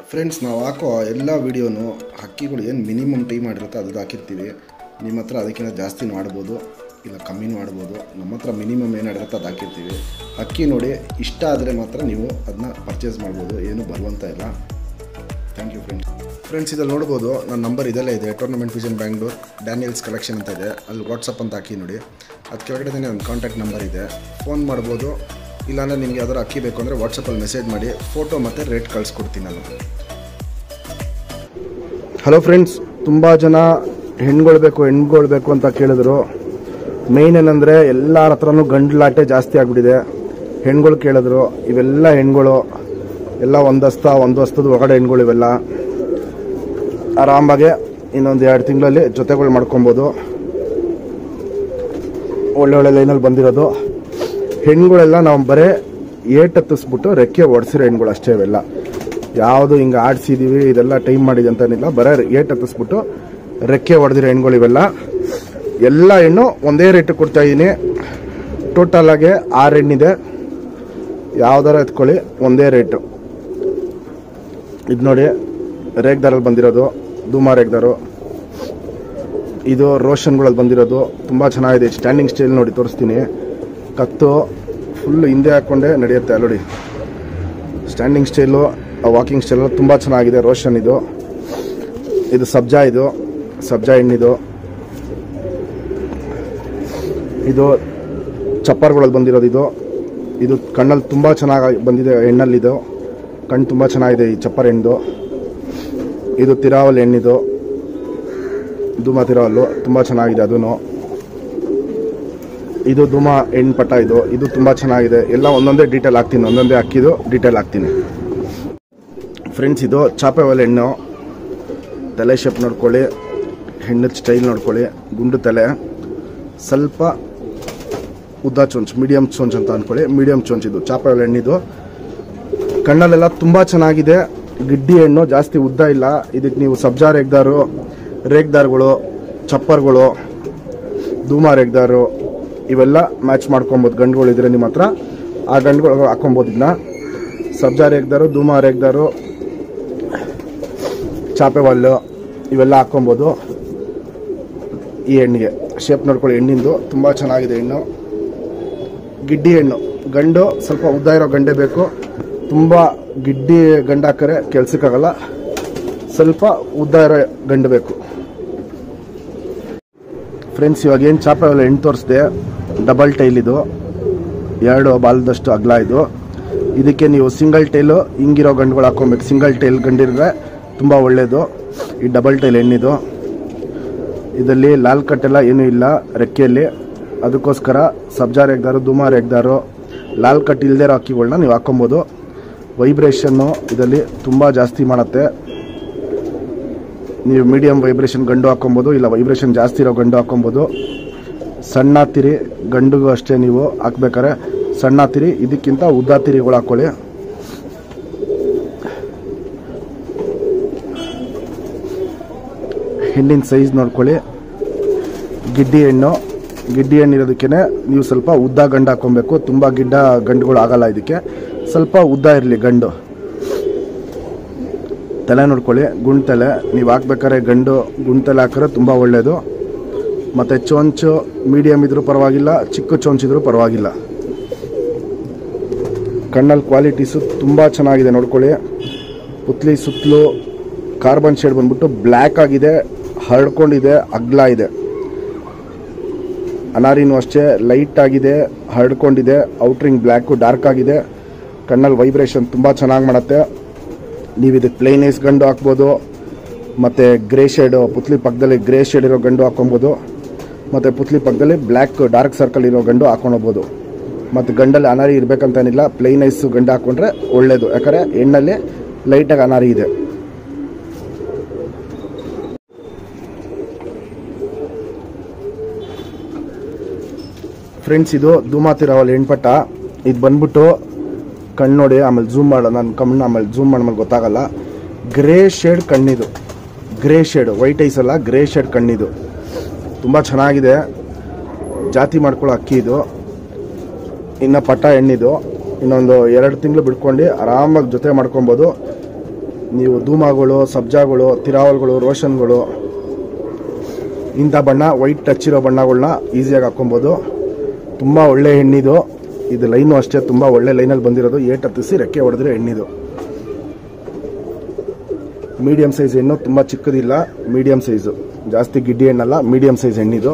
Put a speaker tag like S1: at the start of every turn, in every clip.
S1: friends ನಾವು ಹಾಕೋ ಎಲ್ಲ ವೀಡಿಯೋನು ಹಕ್ಕಿಗಳು ಏನು ಮಿನಿಮಮ್ ಟೈಮ್ ಮಾಡಿರುತ್ತೆ ಅದು ಹಾಕಿರ್ತೀವಿ ನಿಮ್ಮ ಹತ್ರ ಅದಕ್ಕಿಂತ ಜಾಸ್ತಿನೂ ಆಡ್ಬೋದು ಇಲ್ಲ ಕಮ್ಮಿನೂ ಆಡ್ಬೋದು ನಮ್ಮ ಹತ್ರ ಮಿನಿಮಮ್ ಏನು ಆಡಿರುತ್ತೆ ಅದು ಹಾಕಿರ್ತೀವಿ ಹಕ್ಕಿ ನೋಡಿ ಇಷ್ಟ ಆದರೆ ಮಾತ್ರ ನೀವು ಅದನ್ನ ಪರ್ಚೇಸ್ ಮಾಡ್ಬೋದು ಏನು ಬರುವಂತ ಇಲ್ಲ ಥ್ಯಾಂಕ್ ಯು ಫ್ರೆಂಡ್ಸ್ ಫ್ರೆಂಡ್ಸ್ ಇದಲ್ಲಿ ನೋಡ್ಬೋದು ನನ್ನ ನಂಬರ್ ಇದೆಲ್ಲ ಇದೆ tournament vision Bangalore Daniels collection ಅಂತ ಇದೆ ಅಲ್ಲಿ ವಾಟ್ಸಪ್ ಅಂತ ಹಾಕಿ ನೋಡಿ ಅದು ಕೆಳಗಡೆ ನನ್ನ ಕಾಂಟ್ಯಾಕ್ಟ್ ನಂಬರ್ ಇದೆ ಫೋನ್ ಮಾಡ್ಬೋದು ಇಲ್ಲಾಂದರೆ ನಿಮ್ಗೆ ಯಾವ್ದಾರು ಅಕ್ಕಿ ಬೇಕು ಅಂದರೆ ವಾಟ್ಸಪ್ಪಲ್ಲಿ ಮೆಸೇಜ್ ಮಾಡಿ ಫೋಟೋ ಮತ್ತು ರೇಟ್ ಕಳಿಸ್ಕೊಡ್ತೀನಿ ನಾನು ಹಲೋ ಫ್ರೆಂಡ್ಸ್ ತುಂಬ ಜನ ಹೆಣ್ಗಳು ಬೇಕು ಹೆಣ್ಗಳು ಬೇಕು ಅಂತ ಕೇಳಿದ್ರು ಮೇಯ್ನ್ ಏನಂದರೆ ಎಲ್ಲರ ಹತ್ರನೂ ಗಂಡ್ಲಾಟೆ ಜಾಸ್ತಿ ಆಗ್ಬಿಟ್ಟಿದೆ ಹೆಣ್ಗಳು ಕೇಳಿದ್ರು ಇವೆಲ್ಲ ಹೆಣ್ಗಳು ಎಲ್ಲ ಒಂದಸ್ತ ಒಂದು ವಸ್ತದ ಒಳಗಡೆ ಹೆಣ್ಗಳು ಇವೆಲ್ಲ ಆರಾಮಾಗೆ ಇನ್ನೊಂದು ಎರಡು ತಿಂಗಳಲ್ಲಿ ಜೊತೆಗಳು ಮಾಡ್ಕೊಬೋದು ಒಳ್ಳೆ ಒಳ್ಳೆ ಲೈನಲ್ಲಿ ಬಂದಿರೋದು ಹೆಣ್ಗಳೆಲ್ಲ ನಾವು ಬರೇ ಏಟ್ ಹತ್ತಿಸ್ಬಿಟ್ಟು ರೆಕ್ಕೆ ಒಡಿಸಿರೋ ಹೆಣ್ಗಳು ಅಷ್ಟೇ ಇವೆಲ್ಲ ಯಾವುದು ಹಿಂಗೆ ಆಡಿಸಿದೀವಿ ಇದೆಲ್ಲ ಟೈಮ್ ಮಾಡಿದೆ ಅಂತೇನಿಲ್ಲ ಬರೇ ಏಟ್ ಹತ್ತಿಸ್ಬಿಟ್ಟು ರೆಕ್ಕೆ ಹೊಡೆದಿರೋ ಹೆಣ್ಗಳು ಇವೆಲ್ಲ ಎಲ್ಲ ಹೆಣ್ಣು ಒಂದೇ ರೇಟ್ ಕೊಡ್ತಾ ಇದ್ದೀನಿ ಟೋಟಲ್ ಆಗಿ ಆರು ಹೆಣ್ಣಿದೆ ಯಾವ್ದಾರ ಎತ್ಕೊಳ್ಳಿ ಒಂದೇ ರೇಟು ಇದು ನೋಡಿ ರೇಗ್ದಾರಲ್ಲಿ ಬಂದಿರೋದು ಧೂಮಾ ರೇಗ್ದಾರು ಇದು ರೋಷನ್ಗಳಲ್ಲಿ ಬಂದಿರೋದು ತುಂಬ ಚೆನ್ನಾಗಿದೆ ಸ್ಟ್ಯಾಂಡಿಂಗ್ ಸ್ಟೈಲ್ ನೋಡಿ ತೋರಿಸ್ತೀನಿ ಕತ್ತು ಫುಲ್ ಹಿಂದೆ ಹಾಕ್ಕೊಂಡೆ ನಡೆಯುತ್ತೆ ಅಲ್ಲಿ ನೋಡಿ ಸ್ಟ್ಯಾಂಡಿಂಗ್ ಸ್ಟೈಲು ವಾಕಿಂಗ್ ಸ್ಟೈಲು ತುಂಬ ಚೆನ್ನಾಗಿದೆ ರೋಷನ್ ಇದು ಇದು ಸಬ್ಜಾ ಇದು ಸಬ್ಜಾ ಹೆಣ್ಣಿದು ಇದು ಚಪ್ಪರ್ಗಳಲ್ಲಿ ಬಂದಿರೋದು ಇದು ಇದು ಕಣ್ಣಲ್ಲಿ ತುಂಬ ಚೆನ್ನಾಗಿ ಬಂದಿದೆ ಹೆಣ್ಣಲ್ಲಿದು ಕಣ್ಣು ತುಂಬ ಚೆನ್ನಾಗಿದೆ ಈ ಚಪ್ಪರ್ ಹೆಣ್ಣು ಇದು ತಿರಾವಲ್ ಹೆಣ್ಣಿದು ಧೂಮ ತಿರಾವಲ್ಲು ತುಂಬ ಚೆನ್ನಾಗಿದೆ ಅದೂ ಇದು ಧೂಮ ಹೆಣ್ಣು ಪಟ್ಟ ಇದು ಇದು ತುಂಬ ಚೆನ್ನಾಗಿದೆ ಎಲ್ಲ ಒಂದೊಂದೇ ಡೀಟೇಲ್ ಹಾಕ್ತೀನಿ ಒಂದೊಂದೇ ಹಾಕಿದ್ದು ಡೀಟೇಲ್ ಹಾಕ್ತೀನಿ ಫ್ರೆಂಡ್ಸ್ ಇದು ಚಾಪೆವಲ್ ಹೆಣ್ಣು ತಲೆ ಶೇಪ್ ನೋಡ್ಕೊಳ್ಳಿ ಹೆಣ್ಣು ಸ್ಟೈಲ್ ನೋಡ್ಕೊಳ್ಳಿ ಗುಂಡು ತಲೆ ಸ್ವಲ್ಪ ಉದ್ದ ಚೊಂಚ್ ಮೀಡಿಯಂ ಚೊಂಚ್ ಅಂತ ಅಂದ್ಕೊಳ್ಳಿ ಮೀಡಿಯಂ ಚೊಂಚ್ ಇದು ಚಾಪೆವಲ್ ಹೆಣ್ಣಿದು ಕಣ್ಣಲ್ಲೆಲ್ಲ ತುಂಬ ಚೆನ್ನಾಗಿದೆ ಗಿಡ್ಡಿ ಹೆಣ್ಣು ಜಾಸ್ತಿ ಉದ್ದ ಇಲ್ಲ ಇದಕ್ಕೆ ನೀವು ಸಬ್ಜಾ ರೇಗ್ದಾರು ರೇಗ್ದಾರ್ಗಳು ಚಪ್ಪರ್ಗಳು ಧೂಮ ರೇಗ್ದಾರು ಇವೆಲ್ಲ ಮ್ಯಾಚ್ ಮಾಡ್ಕೊಬೋದು ಗಂಡುಗಳು ಇದ್ರೆ ನಿಮ್ಮ ಹತ್ರ ಆ ಗಂಡುಗಳು ಹಾಕೊಬೋದು ಇದನ್ನ ಸಬ್ಜಾ ರೇಗ್ದಾರು ಧೂಮ ರೇಗ್ದಾರು ಚಾಪೆವಾಲ್ಲು ಇವೆಲ್ಲ ಹಾಕೊಬೋದು ಈ ಹೆಣ್ಣಿಗೆ ಶೇಪ್ ನೋಡ್ಕೊಳ್ಳಿ ಹೆಣ್ಣಿಂದು ತುಂಬ ಚೆನ್ನಾಗಿದೆ ಹೆಣ್ಣು ಗಿಡ್ಡಿ ಹೆಣ್ಣು ಗಂಡು ಸ್ವಲ್ಪ ಉದ್ದ ಇರೋ ಗಂಡೆ ಬೇಕು ತುಂಬ ಗಿಡ್ಡಿ ಗಂಡು ಹಾಕರೆ ಕೆಲ್ಸಕ್ಕಾಗಲ್ಲ ಸ್ವಲ್ಪ ಉದ್ದ ಇರೋ ಗಂಡು ಬೇಕು ಫ್ರೆಂಡ್ಸ್ ಇವಾಗ ಏನು ಚಾಪೆಲ್ಲ ಹೆಣ್ಣು ತೋರಿಸಿದೆ ಡಬಲ್ ಟೈಲ್ ಇದು ಎರಡು ಬಾಲದಷ್ಟು ಅಗಲ ಇದು ಇದಕ್ಕೆ ನೀವು ಸಿಂಗಲ್ ಟೈಲು ಹಿಂಗಿರೋ ಗಂಡುಗಳು ಹಾಕೊಬೇಕು ಸಿಂಗಲ್ ಟೈಲ್ ಗಂಡಿದ್ರೆ ತುಂಬ ಒಳ್ಳೆಯದು ಈ ಡಬಲ್ ಟೈಲ್ ಹೆಣ್ಣಿದು ಇದರಲ್ಲಿ ಲಾಲ್ ಕಟ್ಟೆಲ್ಲ ಏನೂ ಇಲ್ಲ ರೆಕ್ಕೆಯಲ್ಲಿ ಅದಕ್ಕೋಸ್ಕರ ಸಬ್ಜಾ ರೇಗ್ದಾರು ದುಮಾ ರೇಗ್ದಾರು ಲಾಲ್ ಕಟ್ ಇಲ್ಲದೆ ಇರೋ ಅಕ್ಕಿಗಳನ್ನ ನೀವು ಹಾಕೊಬೋದು ವೈಬ್ರೇಷನ್ನು ಇದರಲ್ಲಿ ತುಂಬ ಜಾಸ್ತಿ ಮಾಡುತ್ತೆ ನೀವು ಮೀಡಿಯಂ ವೈಬ್ರೇಷನ್ ಗಂಡು ಹಾಕೊಬೋದು ಇಲ್ಲ ವೈಬ್ರೇಷನ್ ಜಾಸ್ತಿ ಇರೋ ಗಂಡು ಹಾಕೊಬೋದು ಸಣ್ಣ ತಿರಿ ಗಂಡಿಗೂ ಅಷ್ಟೇ ನೀವು ಹಾಕ್ಬೇಕಾರೆ ಸಣ್ಣ ತಿರಿ ಇದಕ್ಕಿಂತ ಉದ್ದ ತಿರಿಗಳು ಹಾಕೊಳ್ಳಿ ಹೆಣ್ಣಿನ ಸೈಜ್ ನೋಡ್ಕೊಳ್ಳಿ ಗಿಡ್ಡಿ ಹೆಣ್ಣು ಗಿಡ್ಡಿ ಹಣ್ಣು ಇರೋದಕ್ಕೆ ನೀವು ಸ್ವಲ್ಪ ಉದ್ದ ಗಂಡು ಹಾಕೊಬೇಕು ತುಂಬ ಗಿಡ್ಡ ಗಂಡುಗಳು ಆಗಲ್ಲ ಇದಕ್ಕೆ ಸ್ವಲ್ಪ ಉದ್ದ ಇರಲಿ ಗಂಡು ತಲೆ ನೋಡ್ಕೊಳ್ಳಿ ಗುಂಡ್ ತಲೆ ನೀವು ಹಾಕ್ಬೇಕಾದ್ರೆ ಗಂಡು ಗುಂಡ್ ತಲೆ ಹಾಕಿದ್ರೆ ತುಂಬ ಒಳ್ಳೆಯದು ಮತ್ತು ಚೊಂಚು ಮೀಡಿಯಮ್ ಇದ್ರೂ ಪರವಾಗಿಲ್ಲ ಚಿಕ್ಕ ಚೊಂಚಿದ್ರೂ ಪರವಾಗಿಲ್ಲ ಕಣ್ಣಲ್ಲಿ ಕ್ವಾಲಿಟೀಸು ತುಂಬ ಚೆನ್ನಾಗಿದೆ ನೋಡ್ಕೊಳ್ಳಿ ಪುತ್ಲಿ ಸುತ್ತಲೂ ಕಾರ್ಬನ್ ಶೇಡ್ ಬಂದ್ಬಿಟ್ಟು ಬ್ಲ್ಯಾಕ್ ಆಗಿದೆ ಹರಡ್ಕೊಂಡಿದೆ ಅಗ್ಲ ಇದೆ ಅನಾರಿನೂ ಅಷ್ಟೇ ಲೈಟ್ ಆಗಿದೆ ಹರಡ್ಕೊಂಡಿದೆ ಔಟ್ರಿಂಗ್ ಬ್ಲ್ಯಾಕು ಡಾರ್ಕ್ ಆಗಿದೆ ಕಣ್ಣಲ್ಲಿ ವೈಬ್ರೇಷನ್ ತುಂಬ ಚೆನ್ನಾಗಿ ಮಾಡುತ್ತೆ ನೀವು ಇದಕ್ಕೆ ಪ್ಲೈನ್ ಐಸ್ ಗಂಡು ಹಾಕ್ಬೋದು ಮತ್ತು ಗ್ರೇ ಶೇಡು ಪುತ್ಲಿ ಪಕ್ಕದಲ್ಲಿ ಗ್ರೇ ಶೇಡ್ ಇರೋ ಗಂಡು ಹಾಕೊಬೋದು ಮತ್ತು ಪುತ್ಲಿ ಪಕ್ಕದಲ್ಲಿ ಬ್ಲ್ಯಾಕ್ ಡಾರ್ಕ್ ಸರ್ಕಲ್ ಇರೋ ಗಂಡು ಹಾಕೊಂಡು ಮತ್ತು ಗಂಡಲ್ಲಿ ಅನಾರಿ ಇರಬೇಕಂತೇನಿಲ್ಲ ಪ್ಲೈನ್ ಐಸ್ ಗಂಡು ಹಾಕ್ಕೊಂಡ್ರೆ ಒಳ್ಳೆಯದು ಯಾಕಂದರೆ ಹೆಣ್ಣಲ್ಲಿ ಲೈಟಾಗಿ ಅನಾರಿ ಇದೆ ಫ್ರೆಂಡ್ಸ್ ಇದು ಧೂಮಾತಿರಾವಲ್ ಹೆಣ್ಪಟ್ಟ ಇದು ಬಂದ್ಬಿಟ್ಟು ಕಣ್ಣು ನೋಡಿ ಆಮೇಲೆ ಝೂಮ್ ಮಾಡೋ ನನ್ನ ಕಣ್ಣು ಆಮೇಲೆ ಝೂಮ್ ಮಾಡಿದ್ಮೇಲೆ ಗೊತ್ತಾಗಲ್ಲ ಗ್ರೇ ಶೇಡ್ ಕಣ್ಣಿದು ಗ್ರೇ ಶೇಡ್ ವೈಟ್ ಐಸ್ ಅಲ್ಲ ಗ್ರೇ ಶೇಡ್ ಕಣ್ಣಿದು ತುಂಬ ಚೆನ್ನಾಗಿದೆ ಜಾತಿ ಮಾಡ್ಕೊಳ್ಳೋ ಅಕ್ಕಿ ಇದು ಇನ್ನು ಪಟ್ಟ ಹೆಣ್ಣಿದು ಇನ್ನೊಂದು ಎರಡು ತಿಂಗಳು ಬಿಡ್ಕೊಂಡು ಆರಾಮಾಗಿ ಜೊತೆ ಮಾಡ್ಕೊಬೋದು ನೀವು ಧೂಮಗಳು ಸಬ್ಜಾಗಳು ತಿರಾವಲ್ಗಳು ರೋಷನ್ಗಳು ಇಂಥ ಬಣ್ಣ ವೈಟ್ ಟಚ್ ಇರೋ ಬಣ್ಣಗಳನ್ನ ಈಸಿಯಾಗಿ ಹಾಕೊಬೋದು ತುಂಬ ಒಳ್ಳೆ ಹೆಣ್ಣಿದು ಇದು ಲೈನು ಅಷ್ಟೇ ತುಂಬ ಒಳ್ಳೆ ಲೈನಲ್ಲಿ ಬಂದಿರೋದು ಏಟ್ ಹತ್ತಿಸಿ ರೆಕ್ಕೆ ಹೊಡೆದ್ರೆ ಹೆಣ್ಣಿದು ಮೀಡಿಯಂ ಸೈಜ್ ಹೆಣ್ಣು ತುಂಬ ಚಿಕ್ಕದಿಲ್ಲ ಮೀಡಿಯಂ ಸೈಜು ಜಾಸ್ತಿ ಗಿಡ್ಡಿ ಹೆಣ್ಣಲ್ಲ ಮೀಡಿಯಂ ಸೈಜ್ ಹೆಣ್ಣಿದು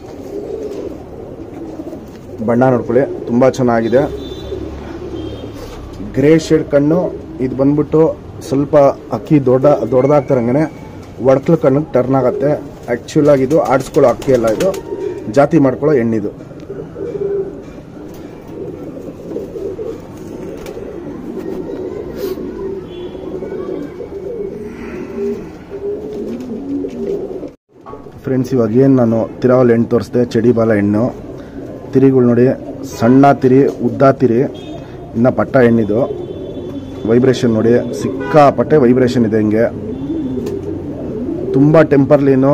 S1: ಬಣ್ಣ ನೋಡ್ಕೊಳ್ಳಿ ತುಂಬ ಚೆನ್ನಾಗಿದೆ ಗ್ರೇ ಶೇಡ್ ಕಣ್ಣು ಇದು ಬಂದ್ಬಿಟ್ಟು ಸ್ವಲ್ಪ ಅಕ್ಕಿ ದೊಡ್ಡ ದೊಡ್ಡದಾಗ್ತಾರಂಗೆ ಒಡ್ಕಲು ಕಣ್ಣಿಗೆ ಟರ್ನ್ ಆಗುತ್ತೆ ಆ್ಯಕ್ಚುಲ್ ಆಗಿ ಇದು ಆಡಿಸ್ಕೊಳ್ಳೋ ಅಕ್ಕಿ ಅಲ್ಲ ಇದು ಜಾತಿ ಮಾಡ್ಕೊಳ್ಳೋ ಎಣ್ಣಿದು ಫ್ರೆಂಡ್ಸ್ ಇವಾಗ ಏನು ನಾನು ತಿರಾವಲ್ ಹೆಣ್ಣು ತೋರಿಸ್ದೆ ಚಡಿ ಬಾಲ ಹೆಣ್ಣು ತಿರಿಗಳು ನೋಡಿ ಸಣ್ಣ ತಿರಿ ಉದ್ದ ತಿರಿ ಇನ್ನು ಪಟ್ಟ ಹೆಣ್ಣಿದು ವೈಬ್ರೇಷನ್ ನೋಡಿ ಸಿಕ್ಕಾಪಟ್ಟೆ ವೈಬ್ರೇಷನ್ ಇದೆ ಹಿಂಗೆ ತುಂಬ ಟೆಂಪರ್ಲಿನು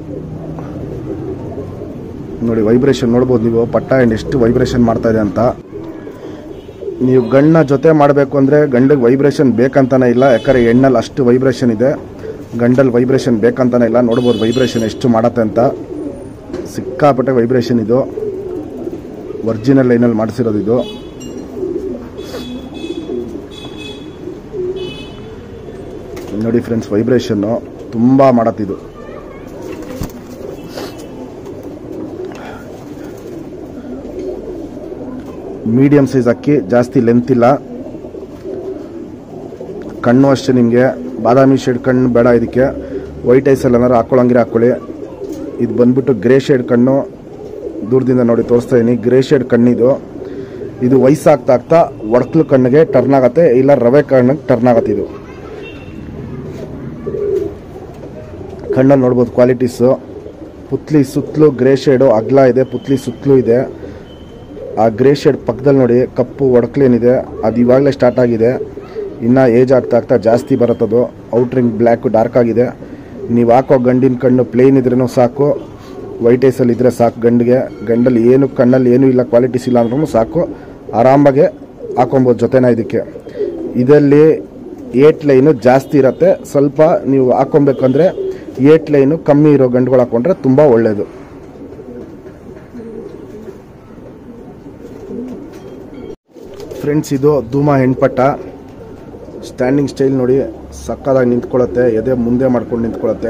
S1: ನೋಡಿ ವೈಬ್ರೇಷನ್ ನೋಡ್ಬೋದು ನೀವು ಪಟ್ಟ ಹೆಣ್ಣು ಎಷ್ಟು ವೈಬ್ರೇಷನ್ ಮಾಡ್ತಾ ಇದೆ ಅಂತ ನೀವು ಗಂಡನ ಜೊತೆ ಮಾಡಬೇಕು ಅಂದರೆ ಗಂಡಿಗೆ ವೈಬ್ರೇಷನ್ ಬೇಕಂತಾನೆ ಇಲ್ಲ ಯಾಕಂದರೆ ಹೆಣ್ಣಲ್ಲಿ ಅಷ್ಟು ವೈಬ್ರೇಷನ್ ಇದೆ ಗಂಡಲ್ಲಿ ವೈಬ್ರೇಷನ್ ಬೇಕಂತಾನೆ ಇಲ್ಲ ನೋಡ್ಬೋದು ವೈಬ್ರೇಷನ್ ಎಷ್ಟು ಮಾಡತ್ತೆ ಅಂತ ಸಿಕ್ಕಾಪಟ್ಟೆ ವೈಬ್ರೇಷನ್ ಇದು ಒರಿಜಿನಲ್ ಲೈನಲ್ಲಿ ಮಾಡಿಸಿರೋದು ಇದು ನೋಡಿ ಫ್ರೆಂಡ್ಸ್ ವೈಬ್ರೇಷನ್ನು ತುಂಬ ಮಾಡತ್ತಿದು ಮೀಡಿಯಂ ಸೈಜ್ ಅಕ್ಕಿ ಜಾಸ್ತಿ ಲೆಂತ್ ಇಲ್ಲ ಕಣ್ಣು ಅಷ್ಟೇ ನಿಮಗೆ ಬಾದಾಮಿ ಶೇಡ್ ಕಣ್ಣು ಬೇಡ ಇದಕ್ಕೆ ವೈಟ್ ಐಸಲ್ಲಿ ಏನಾರು ಹಾಕೊಳ್ಳಂಗಿರ ಹಾಕ್ಕೊಳ್ಳಿ ಇದು ಬಂದ್ಬಿಟ್ಟು ಗ್ರೇ ಶೇಡ್ ಕಣ್ಣು ದೂರದಿಂದ ನೋಡಿ ತೋರಿಸ್ತಾ ಇದೀನಿ ಗ್ರೇ ಶೇಡ್ ಕಣ್ಣಿದು ಇದು ವಯಸ್ಸಾಗ್ತಾ ಆಗ್ತಾ ಒಡಕ್ಲು ಕಣ್ಣಿಗೆ ಟರ್ನ್ ಆಗತ್ತೆ ಇಲ್ಲ ರವೆ ಕಣ್ಣಿಗೆ ಟರ್ನ್ ಆಗತ್ತೆ ಇದು ಕಣ್ಣಲ್ಲಿ ನೋಡ್ಬೋದು ಕ್ವಾಲಿಟೀಸು ಪುತ್ಲಿ ಸುತ್ತಲೂ ಗ್ರೇ ಶೇಡು ಅಗ್ಲ ಇದೆ ಪುತ್ಲಿ ಸುತ್ತಲೂ ಇದೆ ಆ ಗ್ರೇ ಶೇಡ್ ಪಕ್ಕದಲ್ಲಿ ನೋಡಿ ಕಪ್ಪು ಒಡಕ್ಲೇನಿದೆ ಅದು ಇವಾಗಲೇ ಸ್ಟಾರ್ಟ್ ಆಗಿದೆ ಇನ್ನು ಏಜ್ ಆಗ್ತಾ ಆಗ್ತಾ ಜಾಸ್ತಿ ಬರುತ್ತದು ಔಟ್ರಿಂಗ್ ಬ್ಲ್ಯಾಕು ಡಾರ್ಕ್ ಆಗಿದೆ ನೀವು ಹಾಕೋ ಗಂಡಿನ ಕಣ್ಣು ಪ್ಲೇನ್ ಇದ್ರೂ ಸಾಕು ವೈಟ್ ಐಸಲ್ಲಿ ಇದ್ದರೆ ಸಾಕು ಗಂಡಿಗೆ ಗಂಡಲ್ಲಿ ಏನು ಕಣ್ಣಲ್ಲಿ ಏನೂ ಇಲ್ಲ ಕ್ವಾಲಿಟೀಸ್ ಇಲ್ಲ ಅಂದ್ರೂ ಸಾಕು ಆರಾಮಾಗೆ ಹಾಕೊಬೋದು ಜೊತೆನ ಇದಕ್ಕೆ ಇದರಲ್ಲಿ ಏಟ್ ಲೈನು ಜಾಸ್ತಿ ಇರುತ್ತೆ ಸ್ವಲ್ಪ ನೀವು ಹಾಕೊಬೇಕಂದ್ರೆ ಏಟ್ ಲೈನು ಕಮ್ಮಿ ಇರೋ ಗಂಡುಗಳು ಹಾಕೊಂಡ್ರೆ ತುಂಬ ಒಳ್ಳೆಯದು ಫ್ರೆಂಡ್ಸ್ ಇದು ಧೂಮ ಹೆಣ್ಪಟ್ಟ ಸ್ಟ್ಯಾಂಡಿಂಗ್ ಸ್ಟೈಲ್ ನೋಡಿ ಸಕ್ಕದಾಗಿ ನಿಂತ್ಕೊಳ್ಳುತ್ತೆ ಎದೆ ಮುಂದೆ ಮಾಡ್ಕೊಂಡು ನಿಂತ್ಕೊಳ್ಳುತ್ತೆ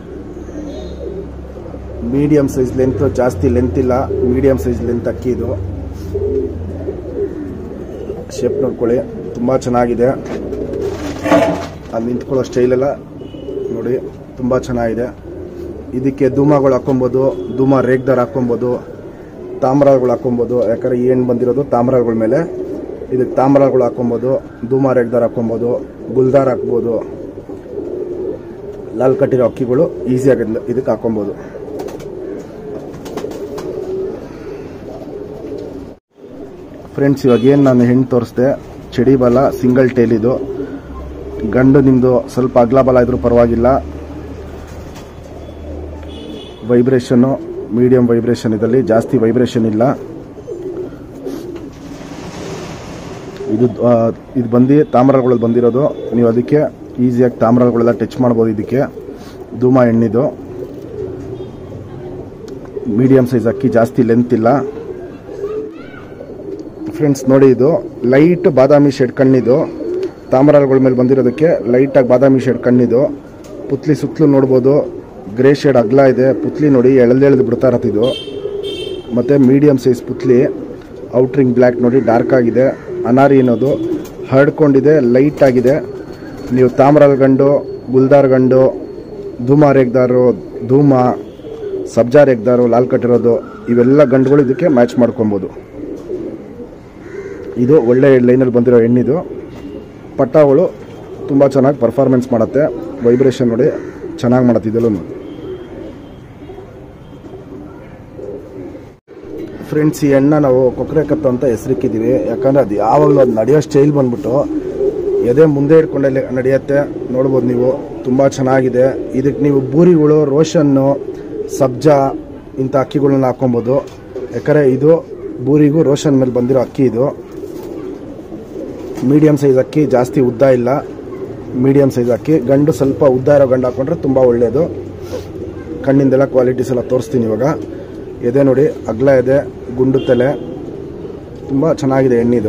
S1: ಮೀಡಿಯಂ ಸೈಜ್ ಲೆಂತ್ ಜಾಸ್ತಿ ಲೆಂತ್ ಇಲ್ಲ ಮೀಡಿಯಂ ಸೈಜ್ ಲೆಂತ್ ಅಕ್ಕಿ ಇದು ಶೇಪ್ ನೋಡ್ಕೊಳ್ಳಿ ತುಂಬ ಚೆನ್ನಾಗಿದೆ ಅಲ್ಲಿ ನಿಂತ್ಕೊಳ್ಳೋ ಸ್ಟೈಲೆಲ್ಲ ನೋಡಿ ತುಂಬ ಚೆನ್ನಾಗಿದೆ ಇದಕ್ಕೆ ಧೂಮಗಳು ಹಾಕೊಬೋದು ಧೂಮ ರೇಗ್ದಾರ್ ಹಾಕೊಬೋದು ತಾಮ್ರಗಳು ಹಾಕೊಬೋದು ಯಾಕಂದ್ರೆ ಏನು ಬಂದಿರೋದು ತಾಮ್ರಗಳ ಮೇಲೆ ಇದಕ್ಕೆ ತಾಮ್ರಗಳು ಹಾಕೊಬೋದು ಧೂಮ ರೇಗ್ದಾರ್ ಹಾಕೊಬೋದು ಗುಲ್ದಾರ್ ಹಾಕ್ಬೋದು ಲಾಲ್ ಕಟ್ಟಿರೋ ಅಕ್ಕಿಗಳು ಈಸಿಯಾಗಿ ಇದಕ್ಕೆ ಹಾಕೊಬೋದು ಫ್ರೆಂಡ್ಸ್ ಇವಾಗ ಏನು ನಾನು ಹೆಣ್ಣು ತೋರಿಸ್ದೆ ಚಡಿ ಬಲ ಸಿಂಗಲ್ ಟೇಲ್ ಇದು ಗಂಡು ನಿಮ್ಮದು ಸ್ವಲ್ಪ ಅಗ್ಲ ಬಲ ಇದ್ರೂ ಪರವಾಗಿಲ್ಲ ವೈಬ್ರೇಷನ್ನು ಮೀಡಿಯಂ ವೈಬ್ರೇಷನ್ ಇದರಲ್ಲಿ ಜಾಸ್ತಿ ವೈಬ್ರೇಷನ್ ಇಲ್ಲ ಇದು ಆ, ಇದು ಬಂದು ತಾಮ್ರಗಳು ಬಂದಿರೋದು ನೀವು ಅದಕ್ಕೆ ಈಸಿಯಾಗಿ ತಾಮ್ರಗಳೆಲ್ಲ ಟಚ್ ಮಾಡ್ಬೋದು ಇದಕ್ಕೆ ಧೂಮ ಎಣ್ಣಿದು ಮೀಡಿಯಂ ಸೈಜ್ ಅಕ್ಕಿ ಜಾಸ್ತಿ ಲೆಂತ್ ಇಲ್ಲ ಫ್ರೆಂಡ್ಸ್ ನೋಡಿ ಇದು ಲೈಟ್ ಬಾದಾಮಿ ಶೇಡ್ ಕಣ್ಣಿದು ತಾಮ್ರಗಳ ಮೇಲೆ ಬಂದಿರೋದಕ್ಕೆ ಲೈಟಾಗಿ ಬಾದಾಮಿ ಶೇಡ್ ಕಣ್ಣಿದು ಪುತ್ಲಿ ಸುತ್ತಲೂ ನೋಡ್ಬೋದು ಗ್ರೇ ಶೇಡ್ ಅಗ್ಲ ಇದೆ ಪುತ್ಲಿ ನೋಡಿ ಎಳೆದೆಳೆದು ಬಿಡ್ತಾ ಇರತ್ತಿದು ಮತ್ತು ಮೀಡಿಯಂ ಸೈಜ್ ಪುತ್ಲಿ ಔಟ್ರಿಂಗ್ ಬ್ಲ್ಯಾಕ್ ನೋಡಿ ಡಾರ್ಕ್ ಆಗಿದೆ ಅನಾರಿ ಅನ್ನೋದು ಹರಡ್ಕೊಂಡಿದೆ ಲೈಟ್ ಆಗಿದೆ ನೀವು ತಾಮ್ರಲ್ ಗಂಡು ಗುಲ್ದಾರ್ ಗಂಡು ಧೂಮ ರೇಗ್ದಾರು ಧೂಮ ಸಬ್ಜಾ ರೇಗ್ದಾರು ಲಾಲ್ ಕಟ್ಟಿರೋದು ಇವೆಲ್ಲ ಗಂಡುಗಳು ಇದಕ್ಕೆ ಮ್ಯಾಚ್ ಮಾಡ್ಕೊಬೋದು ಇದು ಒಳ್ಳೆ ಲೈನಲ್ಲಿ ಬಂದಿರೋ ಹೆಣ್ಣಿದು ಪಟ್ಟಗಳು ತುಂಬ ಚೆನ್ನಾಗಿ ಪರ್ಫಾರ್ಮೆನ್ಸ್ ಮಾಡುತ್ತೆ ವೈಬ್ರೇಷನ್ ನೋಡಿ ಚೆನ್ನಾಗಿ ಮಾಡುತ್ತೆ ಇದೆಲ್ಲೂ ಫ್ರೆಂಡ್ಸ್ ಈ ಎಣ್ಣೆ ನಾವು ಕೊಕ್ಕರೆ ಕತ್ತು ಅಂತ ಹೆಸರಿಕ್ಕಿದ್ದೀವಿ ಯಾಕಂದರೆ ಅದು ಯಾವಾಗಲೂ ಅದು ನಡೆಯೋ ಸ್ಟೈಲ್ ಬಂದ್ಬಿಟ್ಟು ಎದೆ ಮುಂದೆ ಇಟ್ಕೊಂಡಲ್ಲಿ ನಡೆಯುತ್ತೆ ನೋಡ್ಬೋದು ನೀವು ತುಂಬ ಚೆನ್ನಾಗಿದೆ ಇದಕ್ಕೆ ನೀವು ಬೂರಿಗಳು ರೋಷನ್ನು ಸಬ್ಜಾ ಇಂಥ ಅಕ್ಕಿಗಳನ್ನ ಹಾಕೊಬೋದು ಯಾಕಂದರೆ ಇದು ಬೂರಿಗೂ ರೋಷನ್ ಮೇಲೆ ಬಂದಿರೋ ಅಕ್ಕಿ ಇದು ಮೀಡಿಯಂ ಸೈಜ್ ಅಕ್ಕಿ ಜಾಸ್ತಿ ಉದ್ದ ಇಲ್ಲ ಮೀಡಿಯಮ್ ಸೈಜ್ ಅಕ್ಕಿ ಗಂಡು ಸ್ವಲ್ಪ ಉದ್ದ ಇರೋ ಗಂಡು ಹಾಕೊಂಡ್ರೆ ತುಂಬ ಒಳ್ಳೆಯದು ಕಣ್ಣಿಂದೆಲ್ಲ ಕ್ವಾಲಿಟೀಸ್ ಎಲ್ಲ ತೋರಿಸ್ತೀನಿ ಇವಾಗ ಎದೆ ನೋಡಿ ಅಗ್ಲ ಇದೆ ಗುಂಡು ತಲೆ ತುಂಬ ಚೆನ್ನಾಗಿದೆ ಎಣ್ಣಿದು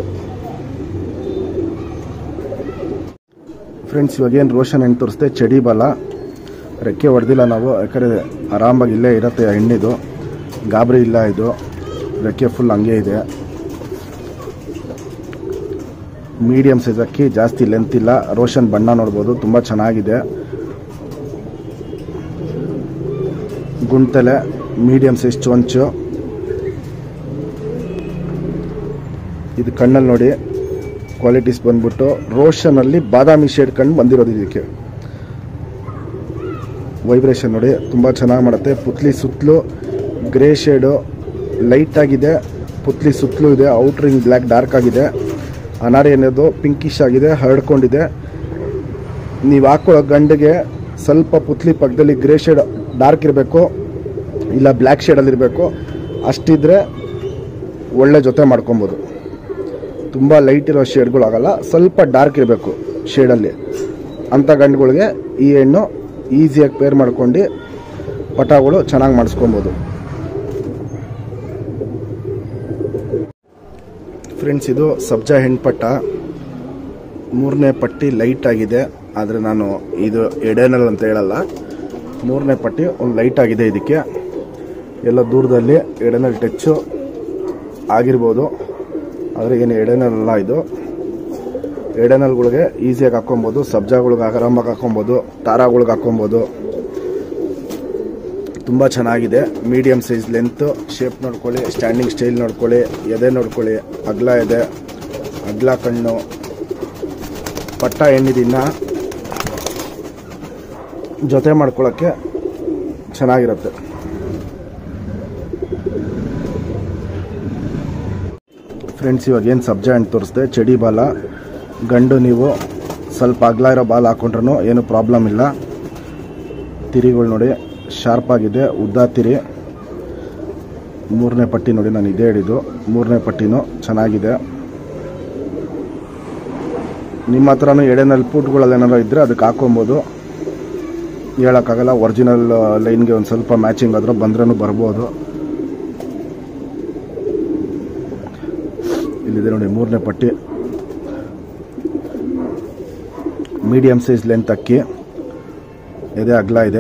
S1: ಫ್ರೆಂಡ್ಸ್ ಇವಾಗ ಏನು ರೋಷನ್ ಹೆಣ್ಣು ತೋರಿಸ್ದೆ ಚಡಿ ಬಾಲ ರೆಕ್ಕೆ ಹೊಡೆದಿಲ್ಲ ನಾವು ಯಾಕಂದರೆ ಆರಾಮಾಗಿ ಇಲ್ಲೇ ಇರುತ್ತೆ ಆ ಎಣ್ಣಿದು ಗಾಬರಿ ಇಲ್ಲ ಇದು ರೆಕ್ಕೆ ಫುಲ್ ಹಂಗೆ ಇದೆ ಮೀಡಿಯಮ್ ಸೈಜ್ ಅಕ್ಕಿ ಜಾಸ್ತಿ ಲೆಂತ್ ಇಲ್ಲ ರೋಷನ್ ಬಣ್ಣ ನೋಡ್ಬೋದು ತುಂಬ ಚೆನ್ನಾಗಿದೆ ಗುಂಟಲೆ ಮೀಡಿಯಮ್ ಸೈಜ್ ಚೊಂಚು ಇದು ಕಣ್ಣಲ್ಲಿ ನೋಡಿ ಕ್ವಾಲಿಟೀಸ್ ಬಂದ್ಬಿಟ್ಟು ರೋಷನಲ್ಲಿ ಬಾದಾಮಿ ಶೇಡ್ ಕಣ್ಣು ಬಂದಿರೋದು ಇದಕ್ಕೆ ವೈಬ್ರೇಷನ್ ನೋಡಿ ತುಂಬ ಚೆನ್ನಾಗಿ ಮಾಡುತ್ತೆ ಪುತ್ಲಿ ಸುತ್ತಲೂ ಗ್ರೇ ಶೇಡು ಲೈಟ್ ಆಗಿದೆ ಪುತ್ಲಿ ಸುತ್ತಲೂ ಇದೆ ಔಟ್ರಿಂಗ್ ಬ್ಲ್ಯಾಕ್ ಡಾರ್ಕ್ ಆಗಿದೆ ಅನಾರಿ ಅನ್ನೋದು ಪಿಂಕಿಶ್ ಆಗಿದೆ ಹರಡ್ಕೊಂಡಿದೆ ನೀವು ಹಾಕೊಳ್ಳೋ ಗಂಡಿಗೆ ಸ್ವಲ್ಪ ಪುತ್ಲಿ ಪಕ್ಕದಲ್ಲಿ ಗ್ರೇ ಶೇಡ್ ಡಾರ್ಕ್ ಇರಬೇಕು ಇಲ್ಲ ಬ್ಲ್ಯಾಕ್ ಶೇಡಲ್ಲಿರಬೇಕು ಅಷ್ಟಿದ್ರೆ ಒಳ್ಳೆ ಜೊತೆ ಮಾಡ್ಕೊಬೋದು ತುಂಬ ಲೈಟ್ ಇರೋ ಶೇಡ್ಗಳು ಆಗಲ್ಲ ಸ್ವಲ್ಪ ಡಾರ್ಕ್ ಇರಬೇಕು ಶೇಡಲ್ಲಿ ಅಂಥ ಗಂಡುಗಳಿಗೆ ಈ ಹೆಣ್ಣು ಈಸಿಯಾಗಿ ಪೇರ್ ಮಾಡ್ಕೊಂಡು ಪಟಾಗಳು ಚೆನ್ನಾಗಿ ಮಾಡಿಸ್ಕೊಬೋದು ಫ್ರೆಂಡ್ಸ್ ಇದು ಸಬ್ಜಾ ಹೆಣ್ಪಟ್ಟ ಮೂರನೇ ಪಟ್ಟಿ ಲೈಟ್ ಆಗಿದೆ ಆದರೆ ನಾನು ಇದು ಎಡೆನಲ್ ಅಂತ ಹೇಳಲ್ಲ ಮೂರನೇ ಪಟ್ಟಿ ಒಂದು ಲೈಟ್ ಆಗಿದೆ ಇದಕ್ಕೆ ಎಲ್ಲ ದೂರದಲ್ಲಿ ಎಡೆನಲ್ ಟಚ್ಚು ಆಗಿರ್ಬೋದು ಆದರೆ ಏನು ಎಡೆನಲ್ಲ ಇದು ಎಡೆನಲ್ಗಳಿಗೆ ಈಸಿಯಾಗಿ ಹಾಕೊಬೋದು ಸಬ್ಜಾಗಳಿಗೆ ಆರಾಮಾಗಿ ಹಾಕೊಬೋದು ತಾರಾಗಳಿಗೆ ಹಾಕೊಬೋದು ತುಂಬ ಚೆನ್ನಾಗಿದೆ ಮೀಡಿಯಮ್ ಸೈಜ್ ಲೆಂತ್ ಶೇಪ್ ನೋಡ್ಕೊಳ್ಳಿ ಸ್ಟ್ಯಾಂಡಿಂಗ್ ಸ್ಟೈಲ್ ನೋಡ್ಕೊಳ್ಳಿ ಎದೆ ನೋಡ್ಕೊಳ್ಳಿ ಅಗ್ಲ ಎದೆ ಅಗ್ಲ ಕಣ್ಣು ಪಟ್ಟ ಎಣ್ಣಿದಿನ್ನ ಜೊತೆ ಮಾಡ್ಕೊಳ್ಳೋಕ್ಕೆ ಚೆನ್ನಾಗಿರುತ್ತೆ ಫ್ರೆಂಡ್ಸ್ ಇವಾಗ ಏನು ಸಬ್ಜಾ ಹಣ್ಣು ತೋರಿಸ್ದೆ ಚಡಿ ಬಾಲ ಗಂಡು ನೀವು ಸ್ವಲ್ಪ ಅಗ್ಲ ಇರೋ ಬಾಲ್ ಹಾಕೊಂಡ್ರೂ ಏನು ಪ್ರಾಬ್ಲಮ್ ಇಲ್ಲ ತಿರಿಗಳು ನೋಡಿ ಶಾರ್ಪ್ ಆಗಿದೆ ಉದ್ದ ತಿರಿ ಮೂರನೇ ಪಟ್ಟಿ ನೋಡಿ ನಾನು ಇದೇ ಹಿಡಿದು ಮೂರನೇ ಪಟ್ಟಿನೂ ಚೆನ್ನಾಗಿದೆ ನಿಮ್ಮ ಹತ್ರನೂ ಎಡೆನಲ್ಲಿ ಪೂಟ್ಗಳಲ್ಲಿ ಏನಾರು ಇದ್ದರೆ ಅದಕ್ಕೆ ಹಾಕೊಬೋದು ಹೇಳೋಕ್ಕಾಗಲ್ಲ ಒರಿಜಿನಲ್ ಲೈನ್ಗೆ ಒಂದು ಸ್ವಲ್ಪ ಮ್ಯಾಚಿಂಗ್ ಆದರೂ ಬಂದ್ರೂ ಬರ್ಬೋದು ಇಲ್ಲಿದೆ ನೋಡಿ ಮೂರನೇ ಪಟ್ಟಿ ಮೀಡಿಯಮ್ ಸೈಜ್ ಲೆಂತ್ ಅಕ್ಕಿ ಎದೆ ಅಗ್ಲ ಇದೆ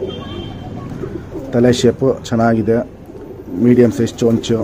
S1: ತಲೆ ಶೇಪು ಚೆನ್ನಾಗಿದೆ ಮೀಡಿಯಮ್ ಸೈಜ್ ಚೊಂಚು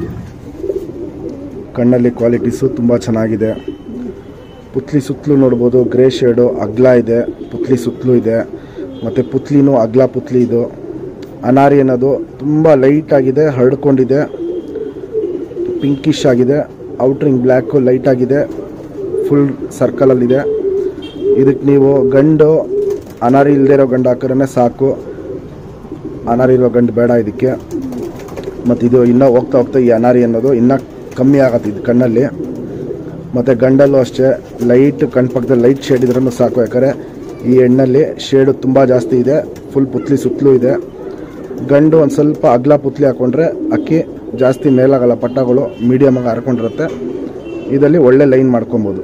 S1: ಕಣ್ಣಲ್ಲಿ ಕ್ವಾಲಿಟೀಸು ತುಂಬ ಚೆನ್ನಾಗಿದೆ ಪುತ್ಲಿ ಸುತ್ತಲೂ ನೋಡ್ಬೋದು ಗ್ರೇ ಶೇಡು ಅಗ್ಲ ಇದೆ ಪುತ್ಲಿ ಸುತ್ತಲೂ ಇದೆ ಮತ್ತು ಪುತ್ಲಿನೂ ಅಗ್ಲ ಪುತ್ಲಿ ಇದು ಅನಾರಿ ಅನ್ನೋದು ತುಂಬ ಲೈಟ್ ಆಗಿದೆ ಹರಡ್ಕೊಂಡಿದೆ ಪಿಂಕಿಶ್ ಆಗಿದೆ ಔಟ್ರಿಂಗ್ ಬ್ಲ್ಯಾಕು ಲೈಟ್ ಆಗಿದೆ ಫುಲ್ ಸರ್ಕಲಲ್ಲಿದೆ ಇದಕ್ಕೆ ನೀವು ಗಂಡು ಅನಾರಿ ಇಲ್ಲದೆ ಇರೋ ಗಂಡು ಹಾಕಿದ್ರೆ ಸಾಕು ಅನಾರಿ ಇರೋ ಗಂಡು ಬೇಡ ಇದಕ್ಕೆ ಮತ್ತು ಇದು ಇನ್ನೂ ಹೋಗ್ತಾ ಹೋಗ್ತಾ ಈ ಅನಾರಿ ಅನ್ನೋದು ಇನ್ನೂ ಕಮ್ಮಿ ಆಗತ್ತೆ ಇದು ಕಣ್ಣಲ್ಲಿ ಮತ್ತು ಗಂಡಲ್ಲೂ ಅಷ್ಟೇ ಲೈಟ್ ಕಣ್ಣು ಪಕ್ಕದಲ್ಲಿ ಲೈಟ್ ಶೇಡ್ ಇದ್ರೂ ಸಾಕು ಯಾಕಂದರೆ ಈ ಎಣ್ಣಲ್ಲಿ ಶೇಡು ತುಂಬ ಜಾಸ್ತಿ ಇದೆ ಫುಲ್ ಪುತ್ಲಿ ಸುತ್ತಲೂ ಇದೆ ಗಂಡು ಒಂದು ಸ್ವಲ್ಪ ಅಗ್ಲ ಪುತ್ಲಿ ಹಾಕೊಂಡ್ರೆ ಅಕ್ಕಿ ಜಾಸ್ತಿ ಮೇಲಾಗಲ್ಲ ಪಟ್ಟಗಳು ಮೀಡಿಯಮಾಗಿ ಹರ್ಕೊಂಡಿರುತ್ತೆ ಇದರಲ್ಲಿ ಒಳ್ಳೆ ಲೈನ್ ಮಾಡ್ಕೊಬೋದು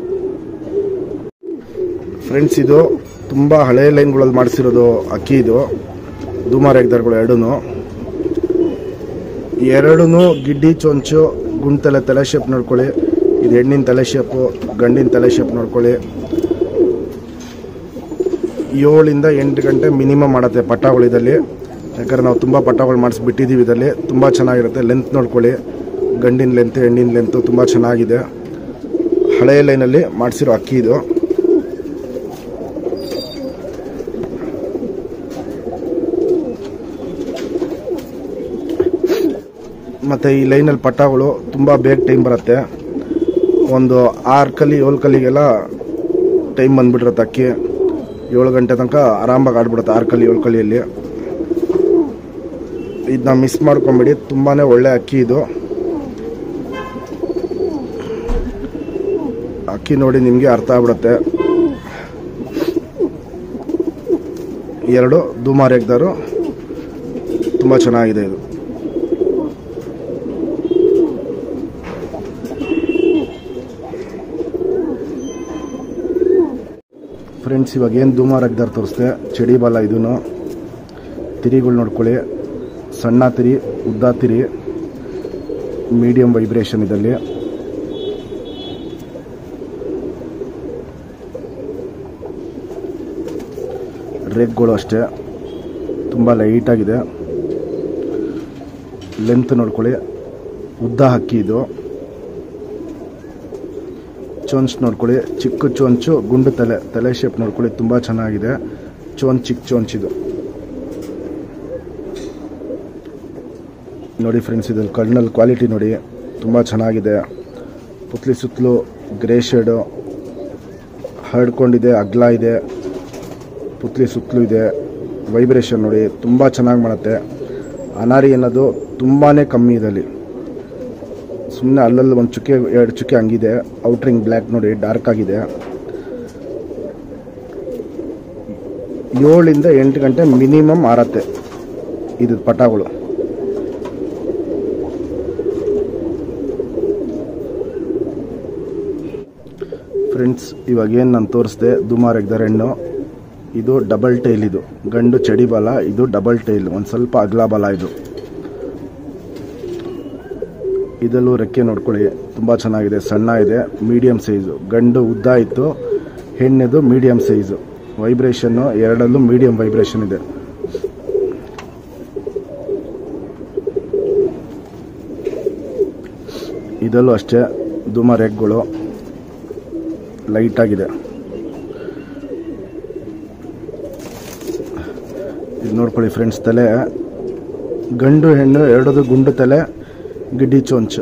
S1: ಫ್ರೆಂಡ್ಸ್ ಇದು ತುಂಬ ಹಳೆ ಲೈನ್ಗಳಲ್ಲಿ ಮಾಡಿಸಿರೋದು ಅಕ್ಕಿ ಇದು ಧೂಮಾರೇಗ್ದಾರ್ಗಳು ಎರಡೂ ಎರಡೂ ಗಿಡ್ಡಿ ಚೊಂಚು ಗುಂಡ್ತಲೆ ತಲೆ ಶೇಪ್ ನೋಡ್ಕೊಳ್ಳಿ ಇದು ಹೆಣ್ಣಿನ ತಲೆ ಶೇಪು ಗಂಡಿನ ತಲೆ ಶೇಪ್ ನೋಡ್ಕೊಳ್ಳಿ ಏಳಿಂದ ಎಂಟು ಗಂಟೆ ಮಿನಿಮಮ್ ಮಾಡುತ್ತೆ ಪಟ್ಟಗಳು ಇದರಲ್ಲಿ ಯಾಕಂದ್ರೆ ನಾವು ತುಂಬ ಪಟ್ಟಗಳು ಮಾಡಿಸ್ಬಿಟ್ಟಿದ್ದೀವಿ ಇದರಲ್ಲಿ ತುಂಬ ಚೆನ್ನಾಗಿರುತ್ತೆ ಲೆಂತ್ ನೋಡ್ಕೊಳ್ಳಿ ಗಂಡಿನ ಲೆಂತ್ ಹೆಣ್ಣಿನ ಲೆಂತು ತುಂಬ ಚೆನ್ನಾಗಿದೆ ಹಳೆಯ ಲೈನಲ್ಲಿ ಮಾಡಿಸಿರೋ ಅಕ್ಕಿ ಇದು ಮತ್ತು ಈ ಲೈನಲ್ಲಿ ಪಟ್ಟಗಳು ತುಂಬ ಬೇಗ ಟೈಮ್ ಬರುತ್ತೆ ಒಂದು ಆರು ಕಲಿ ಏಳು ಕಲಿಗೆಲ್ಲ ಟೈಮ್ ಬಂದ್ಬಿಟ್ಟಿರುತ್ತೆ ಅಕ್ಕಿ ಏಳು ಗಂಟೆ ತನಕ ಆರಾಮಾಗಿ ಆಡ್ಬಿಡುತ್ತೆ ಆರು ಕಲಿ ಏಳು ಕಲಿಯಲ್ಲಿ ಇದನ್ನ ಮಿಸ್ ಮಾಡ್ಕೊಂಬಿಡಿ ತುಂಬಾ ಒಳ್ಳೆ ಅಕ್ಕಿ ಇದು ಅಕ್ಕಿ ನೋಡಿ ನಿಮಗೆ ಅರ್ಥ ಆಗ್ಬಿಡುತ್ತೆ ಎರಡು ಧೂಮಾರೇಗ್ದಾರು ತುಂಬ ಚೆನ್ನಾಗಿದೆ ಇದು ಫ್ರೆಂಡ್ಸ್ ಇವಾಗ ಏನು ಧೂಮಾರ್ ಹಾಕ್ದಾರ ತೋರಿಸ್ದೆ ಚಡಿ ಬಾಲ ಇದೂ ತಿರಿಗಳು ನೋಡ್ಕೊಳ್ಳಿ ಸಣ್ಣ ತಿರಿ ಉದ್ದ ತಿರಿ ಮೀಡಿಯಂ ವೈಬ್ರೇಷನ್ ಇದಲ್ಲಿ ರೆಗ್ಗಳು ಅಷ್ಟೇ ತುಂಬ ಲೈಟಾಗಿದೆ ಲೆಂತ್ ನೋಡ್ಕೊಳ್ಳಿ ಉದ್ದ ಹಕ್ಕಿ ಇದು ಚೋಂಚ್ ನೋಡ್ಕೊಳ್ಳಿ ಚಿಕ್ಕ ಚೋಂಚು ಗುಂಡು ತಲೆ ತಲೆ ಶೇಪ್ ನೋಡ್ಕೊಳ್ಳಿ ತುಂಬ ಚೆನ್ನಾಗಿದೆ ಚೋಂಚ್ ಚಿಕ್ಕ ಚೋಂಚ್ ಇದು ನೋಡಿ ಫ್ರೆಂಡ್ಸ್ ಇದು ಕಣ್ಣಲ್ಲಿ ಕ್ವಾಲಿಟಿ ನೋಡಿ ತುಂಬ ಚೆನ್ನಾಗಿದೆ ಪುತ್ಲಿ ಸುತ್ತಲೂ ಗ್ರೇ ಶೇಡು ಹರಡ್ಕೊಂಡಿದೆ ಅಗ್ಲ ಇದೆ ಪುತ್ಲಿ ಸುತ್ತಲೂ ಇದೆ ವೈಬ್ರೇಷನ್ ನೋಡಿ ತುಂಬ ಚೆನ್ನಾಗಿ ಮಾಡುತ್ತೆ ಅನಾರಿ ಅನ್ನೋದು ತುಂಬಾ ಕಮ್ಮಿ ಇದಲ್ಲಿ ಸುಮ್ಮನೆ ಅಲ್ಲಲ್ಲಿ ಒಂದು ಚುಕ್ಕೆ ಎರಡು ಚುಕ್ಕೆ ಹಂಗಿದೆ ಔಟ್ರಿಂಗ್ ಬ್ಲ್ಯಾಕ್ ನೋಡಿ ಡಾರ್ಕ್ ಆಗಿದೆ ಏಳಿಂದ ಎಂಟು ಗಂಟೆ ಮಿನಿಮಮ್ ಆರತ್ತೆ ಇದು ಪಟಾಗಳು ಫ್ರೆಂಡ್ಸ್ ಇವಾಗ ಏನು ನಾನು ತೋರಿಸ್ದೆ ದುಮಾರ್ ಎಗ್ದರ್ ಹೆಣ್ಣು ಇದು ಡಬಲ್ ಟೈಲ್ ಇದು ಗಂಡು ಚಡಿ ಬಾಲ ಇದು ಡಬಲ್ ಟೈಲ್ ಒಂದು ಸ್ವಲ್ಪ ಅಗ್ಲ ಬಾಲ ಇದು ಇದಲ್ಲೂ ರೆಕ್ಕೆ ನೋಡ್ಕೊಳ್ಳಿ ತುಂಬ ಚೆನ್ನಾಗಿದೆ ಸಣ್ಣ ಇದೆ ಮೀಡಿಯಂ ಸೈಜು ಗಂಡು ಉದ್ದ ಇತ್ತು ಹೆಣ್ಣಿದು ಮೀಡಿಯಂ ಸೈಜು ವೈಬ್ರೇಷನ್ನು ಎರಡಲ್ಲೂ ಮೀಡಿಯಂ ವೈಬ್ರೇಷನ್ ಇದೆ ಇದಲ್ಲೂ ಅಷ್ಟೇ ದುಮಾರ್ ಎಗ್ಗಳು ಲೈಟಾಗಿದೆ ಇದು ನೋಡ್ಕೊಳ್ಳಿ ಫ್ರೆಂಡ್ಸ್ ತಲೆ ಗಂಡು ಹೆಣ್ಣು ಎರಡದು ಗುಂಡು ತಲೆ ಗಿಡ್ಡಿ ಚೊಂಚು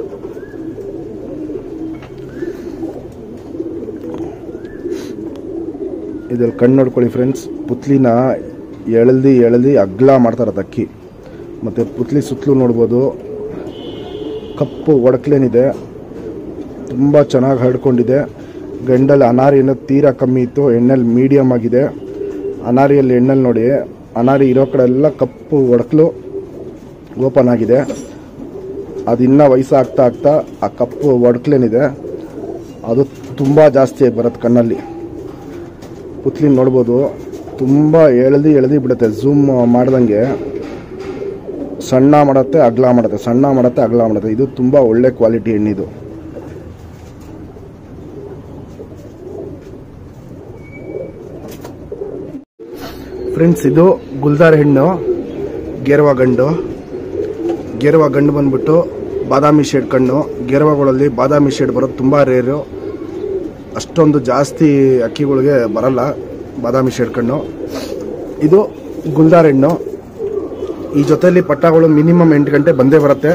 S1: ಇದ್ರಲ್ಲಿ ಕಣ್ಣು ನೋಡ್ಕೊಳ್ಳಿ ಫ್ರೆಂಡ್ಸ್ ಪುತ್ಲಿನ ಎಳೆದಿ ಎಳೆದಿ ಅಗ್ಲ ಮಾಡ್ತಾರೆ ಅದು ಅಕ್ಕಿ ಮತ್ತು ಪುತ್ಲಿ ಸುತ್ತಲೂ ನೋಡ್ಬೋದು ಕಪ್ಪು ಒಡಕ್ಲೇನಿದೆ ತುಂಬ ಚೆನ್ನಾಗಿ ಹರಡ್ಕೊಂಡಿದೆ ಗಂಡಲ್ಲಿ ಅನಾರಿ ಅನ್ನೋದು ತೀರಾ ಕಮ್ಮಿ ಇತ್ತು ಎಣ್ಣೆಲ್ಲಿ ಮೀಡಿಯಮ್ ಆಗಿದೆ ಅನಾರಿಯಲ್ಲಿ ಎಣ್ಣೆಲ್ಲಿ ನೋಡಿ ಅನಾರಿ ಇರೋ ಕಡೆ ಎಲ್ಲ ಕಪ್ಪು ಒಡಕಲು ಓಪನ್ ಆಗಿದೆ ಅದು ಇನ್ನೂ ವಯಸ್ಸಾಗ್ತಾ ಆಗ್ತಾ ಆ ಕಪ್ಪು ಒಡಕ್ಲೇನಿದೆ ಅದು ತುಂಬ ಜಾಸ್ತಿ ಬರುತ್ತೆ ಕಣ್ಣಲ್ಲಿ ಪುತ್ಲಿನ ನೋಡ್ಬೋದು ತುಂಬ ಎಳೆದಿ ಎಳೆದಿ ಬಿಡುತ್ತೆ ಝೂಮ್ ಮಾಡ್ದಂಗೆ ಸಣ್ಣ ಮಾಡುತ್ತೆ ಅಗ್ಲ ಮಾಡುತ್ತೆ ಸಣ್ಣ ಮಾಡುತ್ತೆ ಅಗ್ಲ ಮಾಡುತ್ತೆ ಇದು ತುಂಬ ಒಳ್ಳೆ ಕ್ವಾಲಿಟಿ ಎಣ್ಣಿದು ಫ್ರೆಂಡ್ಸ್ ಇದು ಗುಲ್ದಾರ್ ಹೆಣ್ಣು ಗೆರವ ಗಂಡು ಗೆರವ ಗಂಡು ಬಂದ್ಬಿಟ್ಟು ಬಾದಾಮಿ ಶೇಡ್ ಕಣ್ಣು ಗೆರವಗಳಲ್ಲಿ ಬಾದಾಮಿ ಶೇಡ್ ಬರೋದು ತುಂಬ ರೇರು ಅಷ್ಟೊಂದು ಜಾಸ್ತಿ ಅಕ್ಕಿಗಳಿಗೆ ಬರಲ್ಲ ಬಾದಾಮಿ ಶೇಡ್ ಕಣ್ಣು ಇದು ಗುಲ್ದಾರ್ ಹೆಣ್ಣು ಈ ಜೊತೆಲಿ ಪಟ್ಟಗಳು ಮಿನಿಮಮ್ ಎಂಟು ಗಂಟೆ ಬಂದೇ ಬರುತ್ತೆ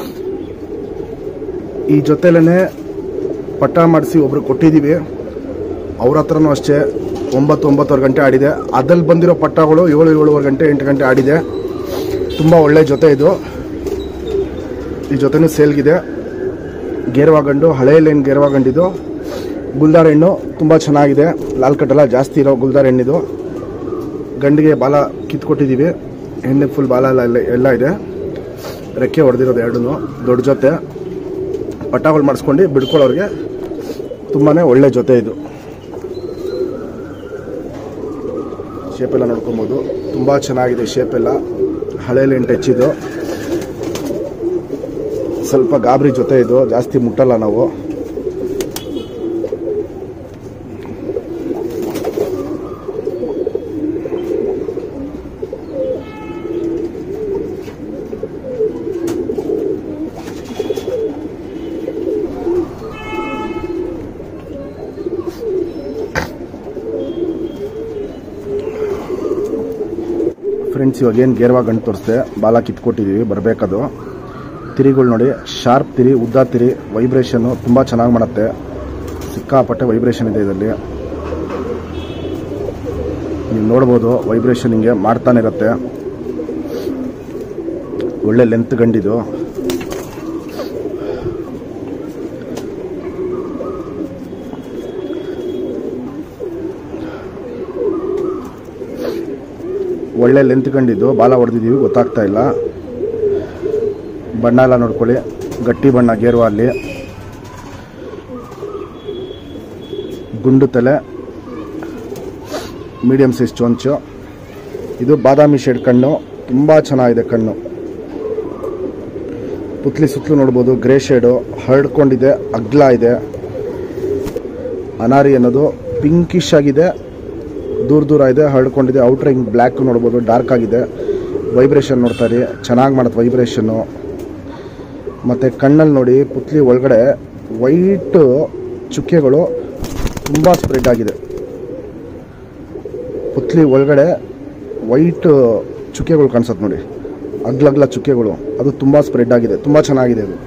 S1: ಈ ಜೊತೆಲೇ ಪಟ್ಟ ಮಾಡಿಸಿ ಒಬ್ರು ಕೊಟ್ಟಿದ್ದೀವಿ ಅವ್ರ ಹತ್ರನೂ ಅಷ್ಟೇ ಒಂಬತ್ತು ಒಂಬತ್ತುವರೆ ಗಂಟೆ ಆಡಿದೆ ಅದಲ್ಲಿ ಬಂದಿರೋ ಪಟ್ಟಗಳು ಏಳು ಏಳುವರೆ ಗಂಟೆ ಎಂಟು ಗಂಟೆ ಆಡಿದೆ ತುಂಬ ಒಳ್ಳೆ ಜೊತೆ ಇದು ಈ ಜೊತೆನೂ ಸೇಲ್ಗಿದೆ ಗೇರ್ವಾಗಂಡು ಹಳೆ ಲೈನ್ ಗೇರ್ವಾಗಂಡಿದು ಗುಲ್ದಾರ್ ಹೆಣ್ಣು ತುಂಬ ಚೆನ್ನಾಗಿದೆ ಲಾಲ್ ಕಟ್ಟೆಲ್ಲ ಜಾಸ್ತಿ ಇರೋ ಗುಲ್ದಾರ್ ಹೆಣ್ಣಿದು ಗಂಡಿಗೆ ಬಾಲ ಕಿತ್ಕೊಟ್ಟಿದ್ದೀವಿ ಹೆಣ್ಣಿಗೆ ಫುಲ್ ಬಾಲ ಎಲ್ಲ ಎಲ್ಲ- ಎಲ್ಲ ಇದೆ ರೆಕ್ಕೆ ಹೊಡೆದಿರೋದು ಎರಡೂ ದೊಡ್ಡ ಜೊತೆ ಪಟ್ಟಗಳು ಮಾಡಿಸ್ಕೊಂಡು ಬಿಡ್ಕೊಳ್ಳೋರಿಗೆ ತುಂಬಾ ಒಳ್ಳೆ ಜೊತೆ ಇದು ಶೇಪ್ ಎಲ್ಲ ನೋಡ್ಕೊಬೋದು ತುಂಬ ಚೆನ್ನಾಗಿದೆ ಶೇಪ್ ಎಲ್ಲ ಹಳೆ ಲೈನ್ ಟಚ್ ಇದು ಸ್ವಲ್ಪ ಗಾಬರಿ ಜೊತೆ ಇದು ಜಾಸ್ತಿ ಮುಟ್ಟಲ್ಲ ನಾವು ಫ್ರೆಂಡ್ಸ್ ಇವಾಗ ಏನು ಗೇರ್ವಾ ಗಂಟು ತೋರಿಸ್ದೆ ಬಾಲ ಕಿತ್ಕೊಟ್ಟಿದ್ದೀವಿ ಬರಬೇಕದು ತಿರಿಗಳು ನೋಡಿ ಶಾರ್ಪ್ ತಿರಿ ಉದ್ದ ತಿರಿ ವೈಬ್ರೇಷನ್ನು ತುಂಬ ಚೆನ್ನಾಗಿ ಮಾಡುತ್ತೆ ಸಿಕ್ಕಾಪಟ್ಟೆ ವೈಬ್ರೇಷನ್ ಇದೆ ಇದರಲ್ಲಿ ನೀವು ನೋಡ್ಬೋದು ವೈಬ್ರೇಷನ್ ಹಿಂಗೆ ಮಾಡ್ತಾನೆ ಇರುತ್ತೆ ಒಳ್ಳೆ ಲೆಂತ್ ಗಂಡಿದು ಒಳ್ಳೆ ಲೆಂತ್ ಕಂಡಿದ್ದು ಬಾಲ ಹೊಡೆದಿದ್ದೀವಿ ಗೊತ್ತಾಗ್ತಾ ಇಲ್ಲ ಬಣ್ಣ ಎಲ್ಲ ನೋಡ್ಕೊಳ್ಳಿ ಗಟ್ಟಿ ಬಣ್ಣ ಗೇರುವ ಅಲ್ಲಿ ಗುಂಡು ತಲೆ ಮೀಡಿಯಮ್ ಸೈಜ್ ಚೊಂಚು ಇದು ಬಾದಾಮಿ ಶೇಡ್ ಕಣ್ಣು ತುಂಬ ಚೆನ್ನಾಗಿದೆ ಕಣ್ಣು ಪುತ್ಲಿ ಸುತ್ತಲೂ ನೋಡ್ಬೋದು ಗ್ರೇ ಶೇಡು ಹರಡ್ಕೊಂಡಿದೆ ಅಗ್ಲ ಇದೆ ಅನಾರಿ ಅನ್ನೋದು ಪಿಂಕಿಶ್ ಆಗಿದೆ ದೂರ ದೂರ ಇದೆ ಹರಡ್ಕೊಂಡಿದೆ ಔಟ್ರ್ ಹಿಂಗ್ ಬ್ಲ್ಯಾಕ್ ನೋಡ್ಬೋದು ಡಾರ್ಕ್ ಆಗಿದೆ ವೈಬ್ರೇಷನ್ ನೋಡ್ತಾರೆ ಚೆನ್ನಾಗಿ ಮಾಡುತ್ತೆ ವೈಬ್ರೇಷನ್ನು ಮತ್ತು ಕಣ್ಣಲ್ಲಿ ನೋಡಿ ಪುತ್ಲಿ ಒಳಗಡೆ ವೈಟ್ ಚುಕ್ಕೆಗಳು ತುಂಬ ಸ್ಪ್ರೆಡ್ ಆಗಿದೆ ಪುತ್ಲಿ ಒಳಗಡೆ ವೈಟ್ ಚುಕ್ಕೆಗಳು ಕಾಣಿಸುತ್ತೆ ನೋಡಿ ಅಗ್ಲಗ್ಲ ಚುಕ್ಕೆಗಳು ಅದು ತುಂಬ ಸ್ಪ್ರೆಡ್ ಆಗಿದೆ ತುಂಬ ಚೆನ್ನಾಗಿದೆ ಅದು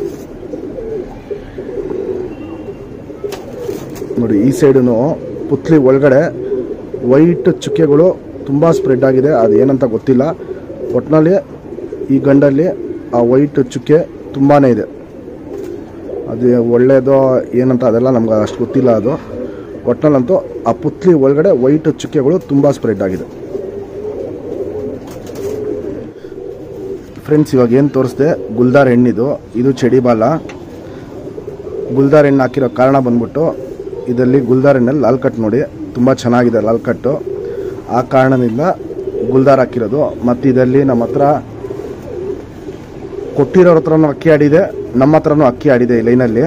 S1: ನೋಡಿ ಈ ಸೈಡು ಪುತ್ಲಿ ಒಳಗಡೆ ವೈಟ್ ಚುಕ್ಕೆಗಳು ತುಂಬ ಸ್ಪ್ರೆಡ್ ಆಗಿದೆ ಅದು ಏನಂತ ಗೊತ್ತಿಲ್ಲ ಒಟ್ಟಿನಲ್ಲಿ ಈ ಗಂಡಲ್ಲಿ ಆ ವೈಟ್ ಚುಕ್ಕೆ ತುಂಬಾ ಇದೆ ಅದು ಒಳ್ಳೆಯದೋ ಏನಂತ ಅದೆಲ್ಲ ನಮ್ಗೆ ಅಷ್ಟು ಗೊತ್ತಿಲ್ಲ ಅದು ಒಟ್ಟಿನಲ್ಲಂತೂ ಆ ಪುತ್ಲಿ ಒಳಗಡೆ ವೈಟ್ ಚುಕ್ಕೆಗಳು ತುಂಬ ಸ್ಪ್ರೆಡ್ ಆಗಿದೆ ಫ್ರೆಂಡ್ಸ್ ಇವಾಗ ಏನು ತೋರಿಸ್ದೆ ಗುಲ್ದಾರ್ ಹೆಣ್ಣಿದು ಇದು ಚಡಿ ಬಾಲ ಗುಲ್ದಾರ್ ಹೆಣ್ಣು ಹಾಕಿರೋ ಕಾರಣ ಬಂದ್ಬಿಟ್ಟು ಇದರಲ್ಲಿ ಗುಲ್ದಾರ್ ಹೆಣ್ಣಲ್ಲಿ ಲಾಲ್ ಕಟ್ ನೋಡಿ ತುಂಬ ಚೆನ್ನಾಗಿದೆ ಲಾಲ್ ಕಟ್ಟು ಆ ಕಾರಣದಿಂದ ಗುಲ್ದಾರ್ ಹಾಕಿರೋದು ಮತ್ತು ಇದರಲ್ಲಿ ನಮ್ಮ ಹತ್ರ ಕೊಟ್ಟಿರೋರ ಹತ್ರನೂ ಅಕ್ಕಿ ಆಡಿದೆ ನಮ್ಮ ಹತ್ರನೂ ಅಕ್ಕಿ ಆಡಿದೆ ಈ ಲೈನಲ್ಲಿ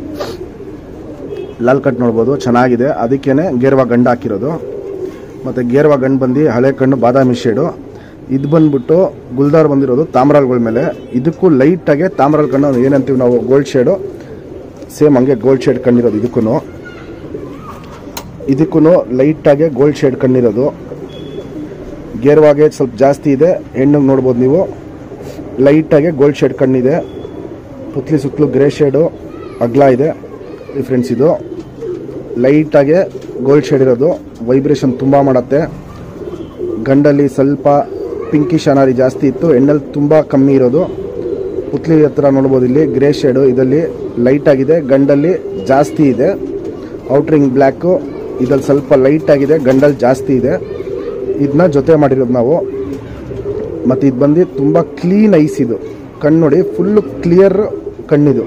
S1: ಲಾಲ್ ಕಟ್ ನೋಡ್ಬೋದು ಚೆನ್ನಾಗಿದೆ ಅದಕ್ಕೇನೆ ಗೇರ್ವಾ ಗಂಡು ಹಾಕಿರೋದು ಮತ್ತು ಗೇರ್ವಾ ಗಂಡು ಬಂದು ಹಳೆ ಕಣ್ಣು ಬಾದಾಮಿ ಶೇಡು ಇದು ಬಂದ್ಬಿಟ್ಟು ಗುಲ್ದಾರ್ ಬಂದಿರೋದು ತಾಮ್ರಾಲ್ಗಳ ಮೇಲೆ ಇದಕ್ಕೂ ಲೈಟಾಗೆ ತಾಮ್ರಾಲ್ ಕಣ್ಣು ಏನಂತೀವಿ ನಾವು ಗೋಲ್ಡ್ ಶೇಡು ಸೇಮ್ ಹಂಗೆ ಗೋಲ್ಡ್ ಶೇಡ್ ಕಣ್ಣಿರೋದು ಇದಕ್ಕೂ ಇದಕ್ಕೂ ಲೈಟಾಗೆ ಗೋಲ್ಡ್ ಶೇಡ್ ಕಣ್ಣಿರೋದು ಗೇರ್ವಾಗೆ ಸ್ವಲ್ಪ ಜಾಸ್ತಿ ಇದೆ ಹೆಣ್ಣಿಗೆ ನೋಡ್ಬೋದು ನೀವು ಲೈಟಾಗೆ ಗೋಲ್ಡ್ ಶೇಡ್ ಕಣ್ಣಿದೆ ಪುತ್ಲಿ ಸುತ್ತಲೂ ಗ್ರೇ ಶೇಡು ಅಗ್ಲ ಇದೆ ಈ ಫ್ರೆಂಡ್ಸ್ ಇದು ಲೈಟಾಗೆ ಗೋಲ್ಡ್ ಶೇಡ್ ಇರೋದು ವೈಬ್ರೇಷನ್ ತುಂಬ ಮಾಡುತ್ತೆ ಗಂಡಲ್ಲಿ ಸ್ವಲ್ಪ ಪಿಂಕಿಶ್ ಅನಾರಿ ಜಾಸ್ತಿ ಇತ್ತು ಹೆಣ್ಣಲ್ಲಿ ತುಂಬ ಕಮ್ಮಿ ಇರೋದು ಪುತ್ಲಿ ಹತ್ರ ನೋಡ್ಬೋದು ಇಲ್ಲಿ ಗ್ರೇ ಶೇಡು ಇದರಲ್ಲಿ ಲೈಟ್ ಆಗಿದೆ ಗಂಡಲ್ಲಿ ಜಾಸ್ತಿ ಇದೆ ಔಟ್ರಿಂಗ್ ಬ್ಲ್ಯಾಕು ಇದ್ರಲ್ಲಿ ಸ್ವಲ್ಪ ಲೈಟ್ ಆಗಿದೆ ಗಂಡಲ್ಲಿ ಜಾಸ್ತಿ ಇದೆ ಇದನ್ನ ಜೊತೆ ಮಾಡಿರೋದು ನಾವು ಮತ್ತು ಇದು ಬಂದು ತುಂಬ ಕ್ಲೀನ್ ಐಸ್ ಇದು ಕಣ್ಣು ನೋಡಿ ಫುಲ್ಲು ಕ್ಲಿಯರ್ ಕಣ್ಣಿದು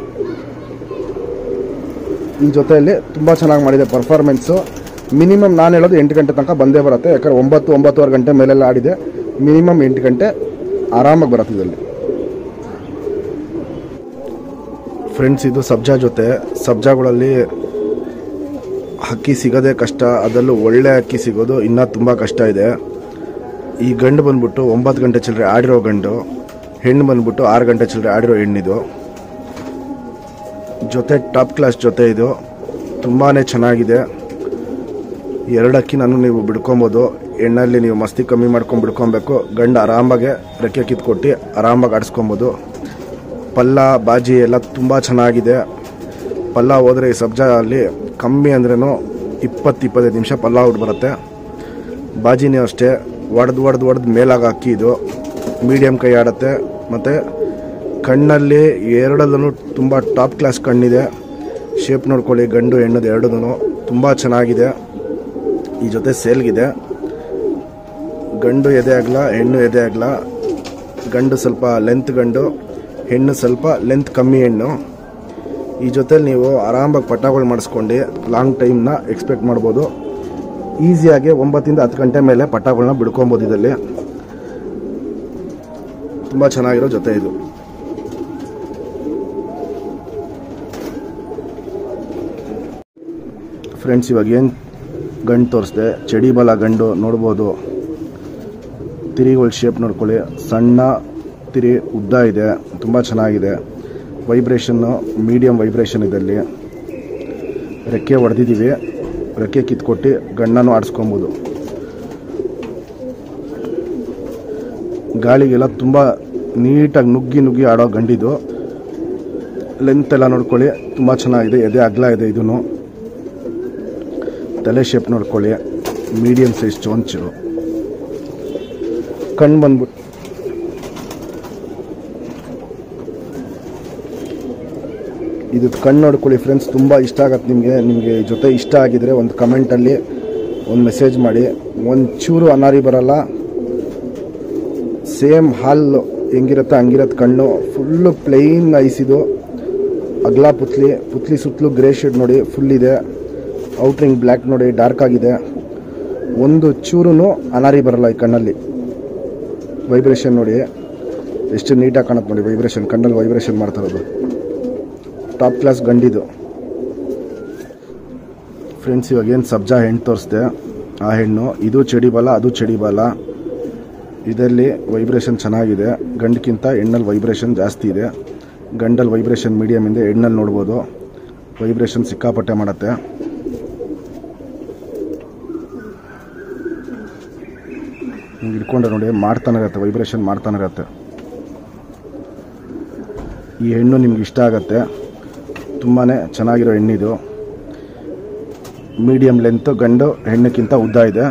S1: ಈ ಜೊತೆಯಲ್ಲಿ ತುಂಬ ಚೆನ್ನಾಗಿ ಮಾಡಿದೆ ಪರ್ಫಾರ್ಮೆನ್ಸು ಮಿನಿಮಮ್ ನಾನು ಹೇಳೋದು ಎಂಟು ಗಂಟೆ ತನಕ ಬಂದೇ ಬರುತ್ತೆ ಯಾಕಂದ್ರೆ ಒಂಬತ್ತು ಒಂಬತ್ತುವರೆ ಗಂಟೆ ಮೇಲೆಲ್ಲ ಆಡಿದೆ ಮಿನಿಮಮ್ ಎಂಟು ಗಂಟೆ ಆರಾಮಾಗಿ ಬರುತ್ತೆ ಇದರಲ್ಲಿ ಫ್ರೆಂಡ್ಸ್ ಇದು ಸಬ್ಜಾ ಜೊತೆ ಸಬ್ಜಾಗಳಲ್ಲಿ ಅಕ್ಕಿ ಸಿಗೋದೇ ಕಷ್ಟ ಅದರಲ್ಲೂ ಒಳ್ಳೆ ಅಕ್ಕಿ ಸಿಗೋದು ಇನ್ನೂ ತುಂಬ ಕಷ್ಟ ಇದೆ ಈ ಗಂಡು ಬಂದ್ಬಿಟ್ಟು ಒಂಬತ್ತು ಗಂಟೆ ಚಿಲ್ಲರೆ ಆಡಿರೋ ಗಂಡು ಹೆಣ್ಣು ಬಂದ್ಬಿಟ್ಟು ಆರು ಗಂಟೆ ಚಿಲ್ಲರೆ ಆಡಿರೋ ಹೆಣ್ಣಿದು ಜೊತೆ ಟಾಪ್ ಕ್ಲಾಸ್ ಜೊತೆ ಇದು ತುಂಬಾ ಚೆನ್ನಾಗಿದೆ ಎರಡು ಅಕ್ಕಿ ನಾನು ನೀವು ಬಿಡ್ಕೊಬೋದು ಎಣ್ಣಲ್ಲಿ ನೀವು ಮಸ್ತಿ ಕಮ್ಮಿ ಮಾಡ್ಕೊಂಡು ಬಿಡ್ಕೊಬೇಕು ಗಂಡು ಆರಾಮಾಗೆ ರೆಕ್ಕೆ ಕಿತ್ಕೊಟ್ಟು ಆರಾಮಾಗಿ ಆಡಿಸ್ಕೊಬೋದು ಪಲ್ಲ ಬಾಜಿ ಎಲ್ಲ ತುಂಬ ಚೆನ್ನಾಗಿದೆ ಪಲ್ಲ ಹೋದರೆ ಈ ಸಬ್ಜಾ ಅಲ್ಲಿ ಕಮ್ಮಿ ಅಂದ್ರೂ ಇಪ್ಪತ್ತು ಇಪ್ಪತ್ತೈದು ನಿಮಿಷ ಪಲ್ಲ ಔಟ್ ಬರುತ್ತೆ ಬಾಜಿನೂ ಅಷ್ಟೇ ಒಡೆದು ಒಡೆದು ಒಡೆದು ಮೇಲಾಗ ಅಕ್ಕಿ ಇದು ಮೀಡಿಯಮ್ ಕೈ ಆಡುತ್ತೆ ಮತ್ತು ಕಣ್ಣಲ್ಲಿ ಎರಡಲ್ಲೂ ತುಂಬ ಟಾಪ್ ಕ್ಲಾಸ್ ಕಣ್ಣಿದೆ ಶೇಪ್ ನೋಡ್ಕೊಳ್ಳಿ ಗಂಡು ಹೆಣ್ಣದು ಎರಡೂ ತುಂಬ ಚೆನ್ನಾಗಿದೆ ಈ ಜೊತೆ ಸೇಲ್ಗಿದೆ ಗಂಡು ಎದೆ ಆಗಲ ಹೆಣ್ಣು ಎದೆ ಆಗಲ ಗಂಡು ಸ್ವಲ್ಪ ಲೆಂತ್ ಗಂಡು ಹೆಣ್ಣು ಸ್ವಲ್ಪ ಲೆಂತ್ ಕಮ್ಮಿ ಹೆಣ್ಣು ಈ ಜೊತೆಲಿ ನೀವು ಆರಾಮಾಗಿ ಪಟಾಗಳು ಮಾಡಿಸ್ಕೊಂಡು ಲಾಂಗ್ ಟೈಮ್ನ ಎಕ್ಸ್ಪೆಕ್ಟ್ ಮಾಡ್ಬೋದು ಈಸಿಯಾಗಿ ಒಂಬತ್ತಿಂದ ಹತ್ತು ಗಂಟೆ ಮೇಲೆ ಪಟಾಗಳನ್ನ ಬಿಡ್ಕೊಬೋದು ಇದರಲ್ಲಿ ತುಂಬ ಚೆನ್ನಾಗಿರೋ ಜೊತೆ ಇದು ಫ್ರೆಂಡ್ಸ್ ಇವಾಗ ಏನು ಗಂಡು ತೋರಿಸ್ದೆ ಚಡಿ ಬಲ ಗಂಡು ನೋಡ್ಬೋದು ತಿರಿಗಳ ಶೇಪ್ ನೋಡ್ಕೊಳ್ಳಿ ಸಣ್ಣ ತಿರಿ ಉದ್ದ ಇದೆ ತುಂಬ ಚೆನ್ನಾಗಿದೆ ವೈಬ್ರೇಷನ್ನು ಮೀಡಿಯಮ್ ವೈಬ್ರೇಷನ್ ಇದಲ್ಲಿ ರೆಕ್ಕೆ ಹೊಡೆದಿದ್ದೀವಿ ರೆಕ್ಕೆ ಕಿತ್ಕೊಟ್ಟು ಗಣ್ಣನ್ನು ಆಡಿಸ್ಕೊಬೋದು ಗಾಳಿಗೆಲ್ಲ ತುಂಬ ನೀಟಾಗಿ ನುಗ್ಗಿ ನುಗ್ಗಿ ಆಡೋ ಗಂಡಿದು ಲೆಂತ್ ಎಲ್ಲ ನೋಡ್ಕೊಳ್ಳಿ ತುಂಬ ಚೆನ್ನಾಗಿದೆ ಎದೆ ಅಗ್ಲ ಇದೆ ಇದೂ ತಲೆ ಶೇಪ್ ನೋಡ್ಕೊಳ್ಳಿ ಮೀಡಿಯಮ್ ಸೈಜ್ ಚೊಂಚು ಕಣ್ಣು ಬಂದ್ಬಿಟ್ಟು ಇದು ಕಣ್ಣು ನೋಡ್ಕೊಳ್ಳಿ ಫ್ರೆಂಡ್ಸ್ ತುಂಬ ಇಷ್ಟ ಆಗತ್ತೆ ನಿಮಗೆ ನಿಮಗೆ ಈ ಜೊತೆ ಇಷ್ಟ ಆಗಿದ್ರೆ ಒಂದು ಕಮೆಂಟಲ್ಲಿ ಒಂದು ಮೆಸೇಜ್ ಮಾಡಿ ಒಂದು ಚೂರು ಅನಾರಿ ಬರಲ್ಲ ಸೇಮ್ ಹಾಲ್ ಹೆಂಗಿರುತ್ತೆ ಹಂಗಿರತ್ತೆ ಕಣ್ಣು ಫುಲ್ಲು ಪ್ಲೈನ್ ಐಸ್ ಇದು ಅಗ್ಲಾ ಪುತ್ಲಿ ಪುತ್ಲಿ ಸುತ್ತಲೂ ಗ್ರೇ ಶೇಡ್ ನೋಡಿ ಫುಲ್ ಇದೆ ಔಟ್ರಿಂಗ್ ಬ್ಲ್ಯಾಕ್ ನೋಡಿ ಡಾರ್ಕ್ ಆಗಿದೆ ಒಂದು ಚೂರು ಅನಾರಿ ಬರಲ್ಲ ಈ ಕಣ್ಣಲ್ಲಿ ವೈಬ್ರೇಷನ್ ನೋಡಿ ಎಷ್ಟು ನೀಟಾಗಿ ಕಾಣುತ್ತೆ ನೋಡಿ ವೈಬ್ರೇಷನ್ ಕಣ್ಣಲ್ಲಿ ವೈಬ್ರೇಷನ್ ಮಾಡ್ತಾ ಇರೋದು ಟಾಪ್ ಕ್ಲಾಸ್ ಗಂಡಿದು ಫ್ರೆಂಡ್ಸ್ ಇವಾಗ ಏನು ಸಬ್ಜಾ ಹೆಣ್ಣು ತೋರಿಸ್ದೆ ಆ ಹೆಣ್ಣು ಇದು ಚಡಿ ಬಾಲ ಅದು ಚಡಿ ಬಾಲ ಇದರಲ್ಲಿ ವೈಬ್ರೇಷನ್ ಚೆನ್ನಾಗಿದೆ ಗಂಡಕ್ಕಿಂತ ಹೆಣ್ಣಲ್ಲಿ ವೈಬ್ರೇಷನ್ ಜಾಸ್ತಿ ಇದೆ ಗಂಡಲ್ಲಿ ವೈಬ್ರೇಷನ್ ಮೀಡಿಯಮ್ ಇದೆ ಹೆಣ್ಣಲ್ಲಿ ನೋಡ್ಬೋದು ವೈಬ್ರೇಷನ್ ಸಿಕ್ಕಾಪಟ್ಟೆ ಮಾಡುತ್ತೆ ಹಿಂಗೆ ಹಿಡ್ಕೊಂಡೆ ನೋಡಿ ಮಾಡ್ತಾನೆ ಇರತ್ತೆ ವೈಬ್ರೇಷನ್ ಮಾಡ್ತಾನೆ ಇರತ್ತೆ ಈ ಹೆಣ್ಣು ನಿಮ್ಗೆ ಇಷ್ಟ ಆಗತ್ತೆ ತುಂಬಾ ಚೆನ್ನಾಗಿರೋ ಹೆಣ್ಣಿದು ಮೀಡಿಯಂ ಲೆಂತ್ ಗಂಡು ಹೆಣ್ಣಕ್ಕಿಂತ ಉದ್ದ ಇದೆ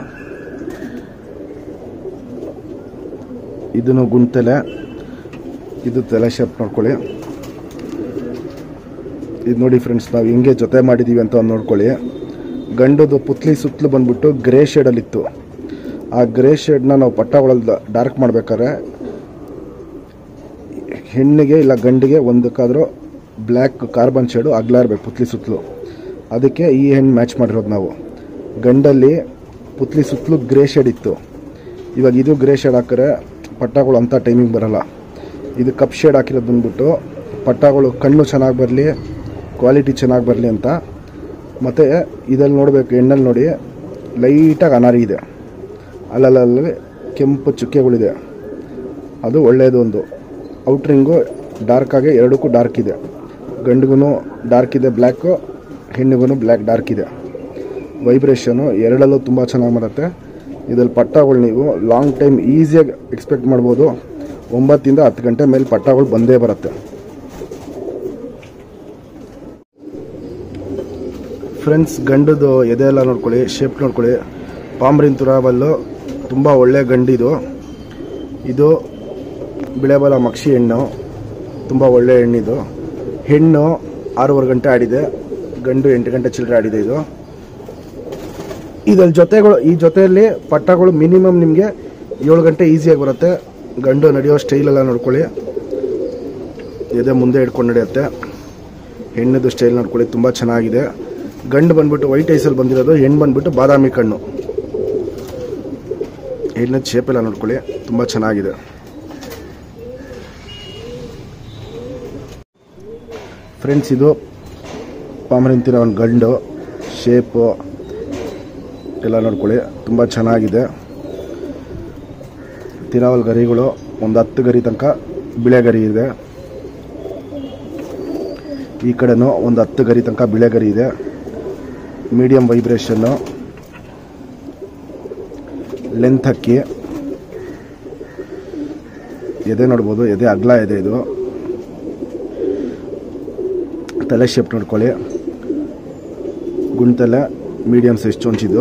S1: ಇದನ್ನು ಗುಂಟೆಲೆ ಇದು ತಲೆ ಶೇಪ್ ನೋಡ್ಕೊಳ್ಳಿ ಇದು ನೋಡಿ ಫ್ರೆಂಡ್ಸ್ ನಾವು ಹೆಂಗೆ ಜೊತೆ ಮಾಡಿದ್ದೀವಿ ಅಂತ ಒಂದು ನೋಡ್ಕೊಳ್ಳಿ ಗಂಡದು ಪುತ್ಲಿ ಸುತ್ತಲೂ ಬಂದ್ಬಿಟ್ಟು ಗ್ರೇ ಶೇಡಲ್ಲಿತ್ತು ಆ ಗ್ರೇ ಶೇಡ್ನ ನಾವು ಪಟ್ಟ ಒಳಗೆ ಡಾರ್ಕ್ ಮಾಡ್ಬೇಕಾದ್ರೆ ಹೆಣ್ಣಿಗೆ ಇಲ್ಲ ಗಂಡಿಗೆ ಒಂದಕ್ಕಾದ್ರೂ ಬ್ಲ್ಯಾಕ್ ಕಾರ್ಬನ್ ಶೇಡು ಅಗ್ಲಾ ಇರ್ಬೇಕು ಪುತ್ಲಿ ಸುತ್ತಲೂ ಅದಕ್ಕೆ ಈ ಹೆಣ್ಣು ಮ್ಯಾಚ್ ಮಾಡಿರೋದು ನಾವು ಗಂಡಲ್ಲಿ ಪುತ್ಲಿ ಸುತ್ತಲೂ ಗ್ರೇ ಶೇಡ್ ಇತ್ತು ಇವಾಗ ಇದು ಗ್ರೇ ಶೇಡ್ ಹಾಕಿದ್ರೆ ಪಟ್ಟಗಳು ಅಂಥ ಟೈಮಿಂಗ್ ಬರಲ್ಲ ಇದು ಕಪ್ ಶೇಡ್ ಹಾಕಿರೋದು ಬಂದ್ಬಿಟ್ಟು ಪಟ್ಟಗಳು ಕಣ್ಣು ಚೆನ್ನಾಗಿ ಬರಲಿ ಕ್ವಾಲಿಟಿ ಚೆನ್ನಾಗಿ ಬರಲಿ ಅಂತ ಮತ್ತು ಇದಲ್ಲಿ ನೋಡಬೇಕು ಎಣ್ಣಲ್ಲಿ ನೋಡಿ ಲೈಟಾಗಿ ಅನಾರಿ ಇದೆ ಅಲ್ಲಲ್ಲಿ ಕೆಂಪು ಚುಕ್ಕೆಗಳಿದೆ ಅದು ಒಳ್ಳೆಯದು ಒಂದು ಔಟ್ರಿಂಗು ಡಾರ್ಕಾಗಿ ಎರಡಕ್ಕೂ ಡಾರ್ಕ್ ಇದೆ ಗಂಡಿಗೂ ಡಾರ್ಕ್ ಇದೆ ಬ್ಲ್ಯಾಕು ಹೆಣ್ಣಿಗೂ ಬ್ಲ್ಯಾಕ್ ಡಾರ್ಕ್ ಇದೆ ವೈಬ್ರೇಷನು ಎರಡಲ್ಲೂ ತುಂಬ ಚೆನ್ನಾಗಿ ಮಾಡುತ್ತೆ ಇದ್ರಲ್ಲಿ ಪಟ್ಟಗಳು ನೀವು ಲಾಂಗ್ ಟೈಮ್ ಈಸಿಯಾಗಿ ಎಕ್ಸ್ಪೆಕ್ಟ್ ಮಾಡ್ಬೋದು ಒಂಬತ್ತಿಂದ ಹತ್ತು ಗಂಟೆ ಮೇಲೆ ಪಟ್ಟಗಳು ಬಂದೇ ಬರುತ್ತೆ ಫ್ರೆಂಡ್ಸ್ ಗಂಡದು ಎದೆ ಎಲ್ಲ ನೋಡ್ಕೊಳ್ಳಿ ಶೇಪ್ ನೋಡ್ಕೊಳ್ಳಿ ಪಾಮ್ರಿನ್ ತುರಾವಲ್ಲು ತುಂಬ ಒಳ್ಳೆ ಗಂಡಿದು ಇದು ಬಿಳೆಬಲ ಮಕ್ಷಿ ಹೆಣ್ಣು ತುಂಬ ಒಳ್ಳೆ ಹೆಣ್ಣಿದು ಹೆಣ್ಣು ಆರೂವರೆ ಗಂಟೆ ಆಡಿದೆ ಗಂಡು ಎಂಟು ಗಂಟೆ ಚಿಲ್ಲರೆ ಆಡಿದೆ ಇದು ಇದ್ರಲ್ಲಿ ಜೊತೆಗಳು ಈ ಜೊತೆಯಲ್ಲಿ ಪಟ್ಟಗಳು ಮಿನಿಮಮ್ ನಿಮಗೆ ಏಳು ಗಂಟೆ ಈಸಿಯಾಗಿ ಬರುತ್ತೆ ಗಂಡು ನಡೆಯೋ ಸ್ಟೈಲೆಲ್ಲ ನೋಡ್ಕೊಳ್ಳಿ ಎದೆ ಮುಂದೆ ಹಿಡ್ಕೊಂಡು ನಡೆಯುತ್ತೆ ಹೆಣ್ಣದು ಸ್ಟೈಲ್ ನೋಡ್ಕೊಳ್ಳಿ ತುಂಬ ಚೆನ್ನಾಗಿದೆ ಗಂಡು ಬಂದ್ಬಿಟ್ಟು ವೈಟ್ ಐಸಲ್ಲಿ ಬಂದಿರೋದು ಹೆಣ್ಣು ಬಂದ್ಬಿಟ್ಟು ಬಾದಾಮಿ ಕಣ್ಣು ಹೆಣ್ಣದ ಶೇಪ್ ಎಲ್ಲ ನೋಡ್ಕೊಳ್ಳಿ ತುಂಬ ಚೆನ್ನಾಗಿದೆ ಫ್ರೆಂಡ್ಸ್ ಇದು ಪಾಮರಿಂತಿನ ಒಂದು ಗಂಡು ಶೇಪು ಎಲ್ಲ ನೋಡ್ಕೊಳ್ಳಿ ತುಂಬ ಚೆನ್ನಾಗಿದೆ ತಿರಾವಲ್ ಗರಿಗಳು ಒಂದು ಹತ್ತು ಗರಿ ತನಕ ಬಿಳೆ ಗರಿ ಇದೆ ಈ ಕಡೆನೂ ಒಂದು ಹತ್ತು ಗರಿ ತನಕ ಬಿಳೆ ಗರಿ ಇದೆ ಮೀಡಿಯಂ ವೈಬ್ರೇಷನ್ನು ಲೆಂತ್ ಹಕ್ಕಿ ಎದೆ ನೋಡ್ಬೋದು ಎದೆ ಅಗ್ಲ ಇದೆ ಇದು ತಲೆ ಶೇಪ್ ನೋಡ್ಕೊಳ್ಳಿ ಗುಂಡ್ತಲೆ ಮೀಡಿಯಮ್ ಸೈಜ್ ಚೊಂಚಿದ್ದು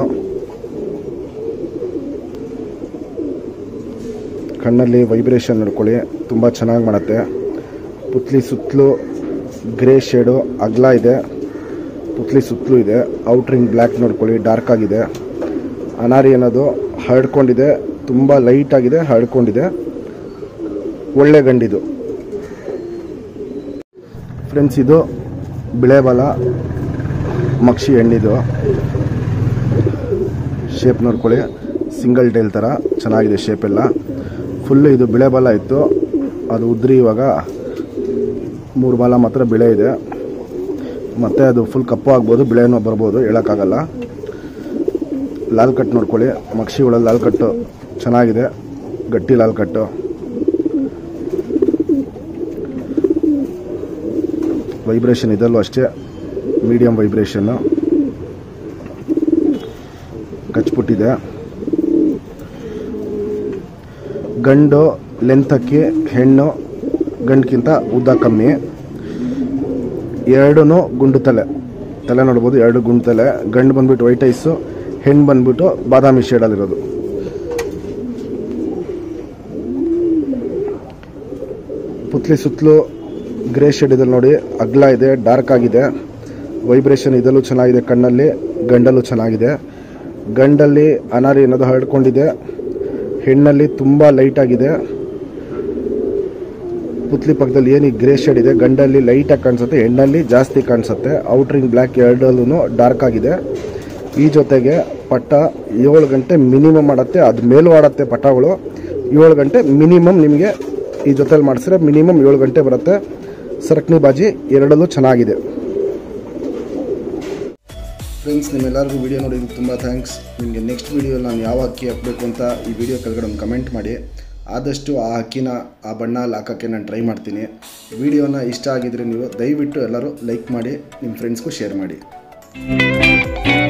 S1: ಕಣ್ಣಲ್ಲಿ ವೈಬ್ರೇಷನ್ ನೋಡ್ಕೊಳ್ಳಿ ತುಂಬ ಚೆನ್ನಾಗಿ ಮಾಡುತ್ತೆ ಪುತ್ಲಿ ಸುತ್ತಲೂ ಗ್ರೇ ಶೇಡು ಅಗ್ಲ ಇದೆ ಪುತ್ಲಿ ಸುತ್ತಲೂ ಇದೆ ಔಟ್ರಿಂಗ್ ಬ್ಲ್ಯಾಕ್ ನೋಡ್ಕೊಳ್ಳಿ ಡಾರ್ಕ್ ಆಗಿದೆ ಅನಾರಿ ಅನ್ನೋದು ಹರಡ್ಕೊಂಡಿದೆ ತುಂಬ ಲೈಟ್ ಆಗಿದೆ ಹರಡ್ಕೊಂಡಿದೆ ಒಳ್ಳೆ ಗಂಡಿದು ಫ್ರೆಂಡ್ಸ್ ಇದು ಬಿಳೆಬಲ ಮಕ್ಷಿ ಎಣ್ಣಿದು ಶೇಪ್ ನೋಡ್ಕೊಳ್ಳಿ ಸಿಂಗಲ್ ಟೈಲ್ ಥರ ಚೆನ್ನಾಗಿದೆ ಶೇಪ್ ಎಲ್ಲ ಫುಲ್ಲು ಇದು ಬಿಳೆ ಬಾಲ ಇತ್ತು ಅದು ಉದ್ರಿ ಇವಾಗ ಮೂರು ಬಾಲ ಮಾತ್ರ ಬಿಳೆ ಇದೆ ಮತ್ತು ಅದು ಫುಲ್ ಕಪ್ಪು ಆಗ್ಬೋದು ಬಿಳೆನೂ ಬರ್ಬೋದು ಹೇಳೋಕ್ಕಾಗಲ್ಲ ಲಾಲ್ ಕಟ್ ನೋಡ್ಕೊಳ್ಳಿ ಮಕ್ಷಿ ಒಳಗೆ ಲಾಲ್ ಕಟ್ಟು ಚೆನ್ನಾಗಿದೆ ಗಟ್ಟಿ ಲಾಲ್ ಕಟ್ಟು ವೈಬ್ರೇಷನ್ ಇದಲ್ಲೂ ಅಷ್ಟೇ ಮೀಡಿಯಂ ವೈಬ್ರೇಷನ್ನು ಕಚ್ಬಿಟ್ಟಿದೆ ಗಂಡು ಲೆಂತ್ ಅಕ್ಕಿ ಹೆಣ್ಣು ಗಂಡಕ್ಕಿಂತ ಉದ್ದ ಕಮ್ಮಿ ಎರಡೂ ಗುಂಡು ತಲೆ ತಲೆ ನೋಡ್ಬೋದು ಎರಡು ಗುಂಡು ತಲೆ ಗಂಡು ಬಂದ್ಬಿಟ್ಟು ವೈಟ್ ಐಸು ಹೆಣ್ಣು ಬಂದ್ಬಿಟ್ಟು ಬಾದಾಮಿ ಶೇಡಲ್ಲಿರೋದು ಪುತ್ಲಿ ಸುತ್ತಲೂ ಗ್ರೇ ಶೇಡ್ ಇದೆ ನೋಡಿ ಅಗ್ಲ ಇದೆ ಡಾರ್ಕ್ ಆಗಿದೆ ವೈಬ್ರೇಷನ್ ಇದಲ್ಲೂ ಚೆನ್ನಾಗಿದೆ ಕಣ್ಣಲ್ಲಿ ಗಂಡಲ್ಲೂ ಚೆನ್ನಾಗಿದೆ ಗಂಡಲ್ಲಿ ಅನಾರಿ ಅನ್ನೋದು ಹರಡ್ಕೊಂಡಿದೆ ಹೆಣ್ಣಲ್ಲಿ ತುಂಬ ಲೈಟ್ ಆಗಿದೆ ಪುತ್ಲಿ ಪಕ್ಕದಲ್ಲಿ ಏನು ಈ ಗ್ರೇ ಶೇಡ್ ಇದೆ ಗಂಡಲ್ಲಿ ಲೈಟಾಗಿ ಕಾಣಿಸುತ್ತೆ ಹೆಣ್ಣಲ್ಲಿ ಜಾಸ್ತಿ ಕಾಣಿಸುತ್ತೆ ಔಟ್ರಿಂಗ್ ಬ್ಲ್ಯಾಕ್ ಎರಡಲ್ಲೂ ಡಾರ್ಕ್ ಆಗಿದೆ ಈ ಜೊತೆಗೆ ಪಟ್ಟ ಏಳು ಗಂಟೆ ಮಿನಿಮಮ್ ಆಡತ್ತೆ ಅದು ಮೇಲೂ ಆಡತ್ತೆ ಪಟ್ಟಗಳು ಏಳು ಗಂಟೆ ಮಿನಿಮಮ್ ನಿಮಗೆ ಈ ಜೊತೆಲಿ ಮಾಡಿಸಿದ್ರೆ ಮಿನಿಮಮ್ ಏಳು ಗಂಟೆ ಬರುತ್ತೆ ಸರಕಣಿ ಬಾಜಿ ಎರಡಲ್ಲೂ ಚೆನ್ನಾಗಿದೆ ಫ್ರೆಂಡ್ಸ್ ನಿಮ್ಮೆಲ್ಲರಿಗೂ ವಿಡಿಯೋ ನೋಡಿದ್ದಕ್ಕೆ ತುಂಬ ಥ್ಯಾಂಕ್ಸ್ ನಿಮಗೆ ನೆಕ್ಸ್ಟ್ ವಿಡಿಯೋ ನಾನು ಯಾವ ಅಕ್ಕಿ ಹಾಕಬೇಕು ಅಂತ ಈ ವಿಡಿಯೋ ಕೆಳಗಡೆ ಒಂದು ಕಮೆಂಟ್ ಮಾಡಿ ಆದಷ್ಟು ಆ ಅಕ್ಕಿನ ಆ ಬಣ್ಣ ಅಲ್ಲಿ ಹಾಕೋಕ್ಕೆ ನಾನು ಟ್ರೈ ಮಾಡ್ತೀನಿ ವಿಡಿಯೋನ ಇಷ್ಟ ಆಗಿದ್ರೆ ನೀವು ದಯವಿಟ್ಟು ಎಲ್ಲರೂ ಲೈಕ್ ಮಾಡಿ ನಿಮ್ಮ ಫ್ರೆಂಡ್ಸ್ಗೂ ಶೇರ್ ಮಾಡಿ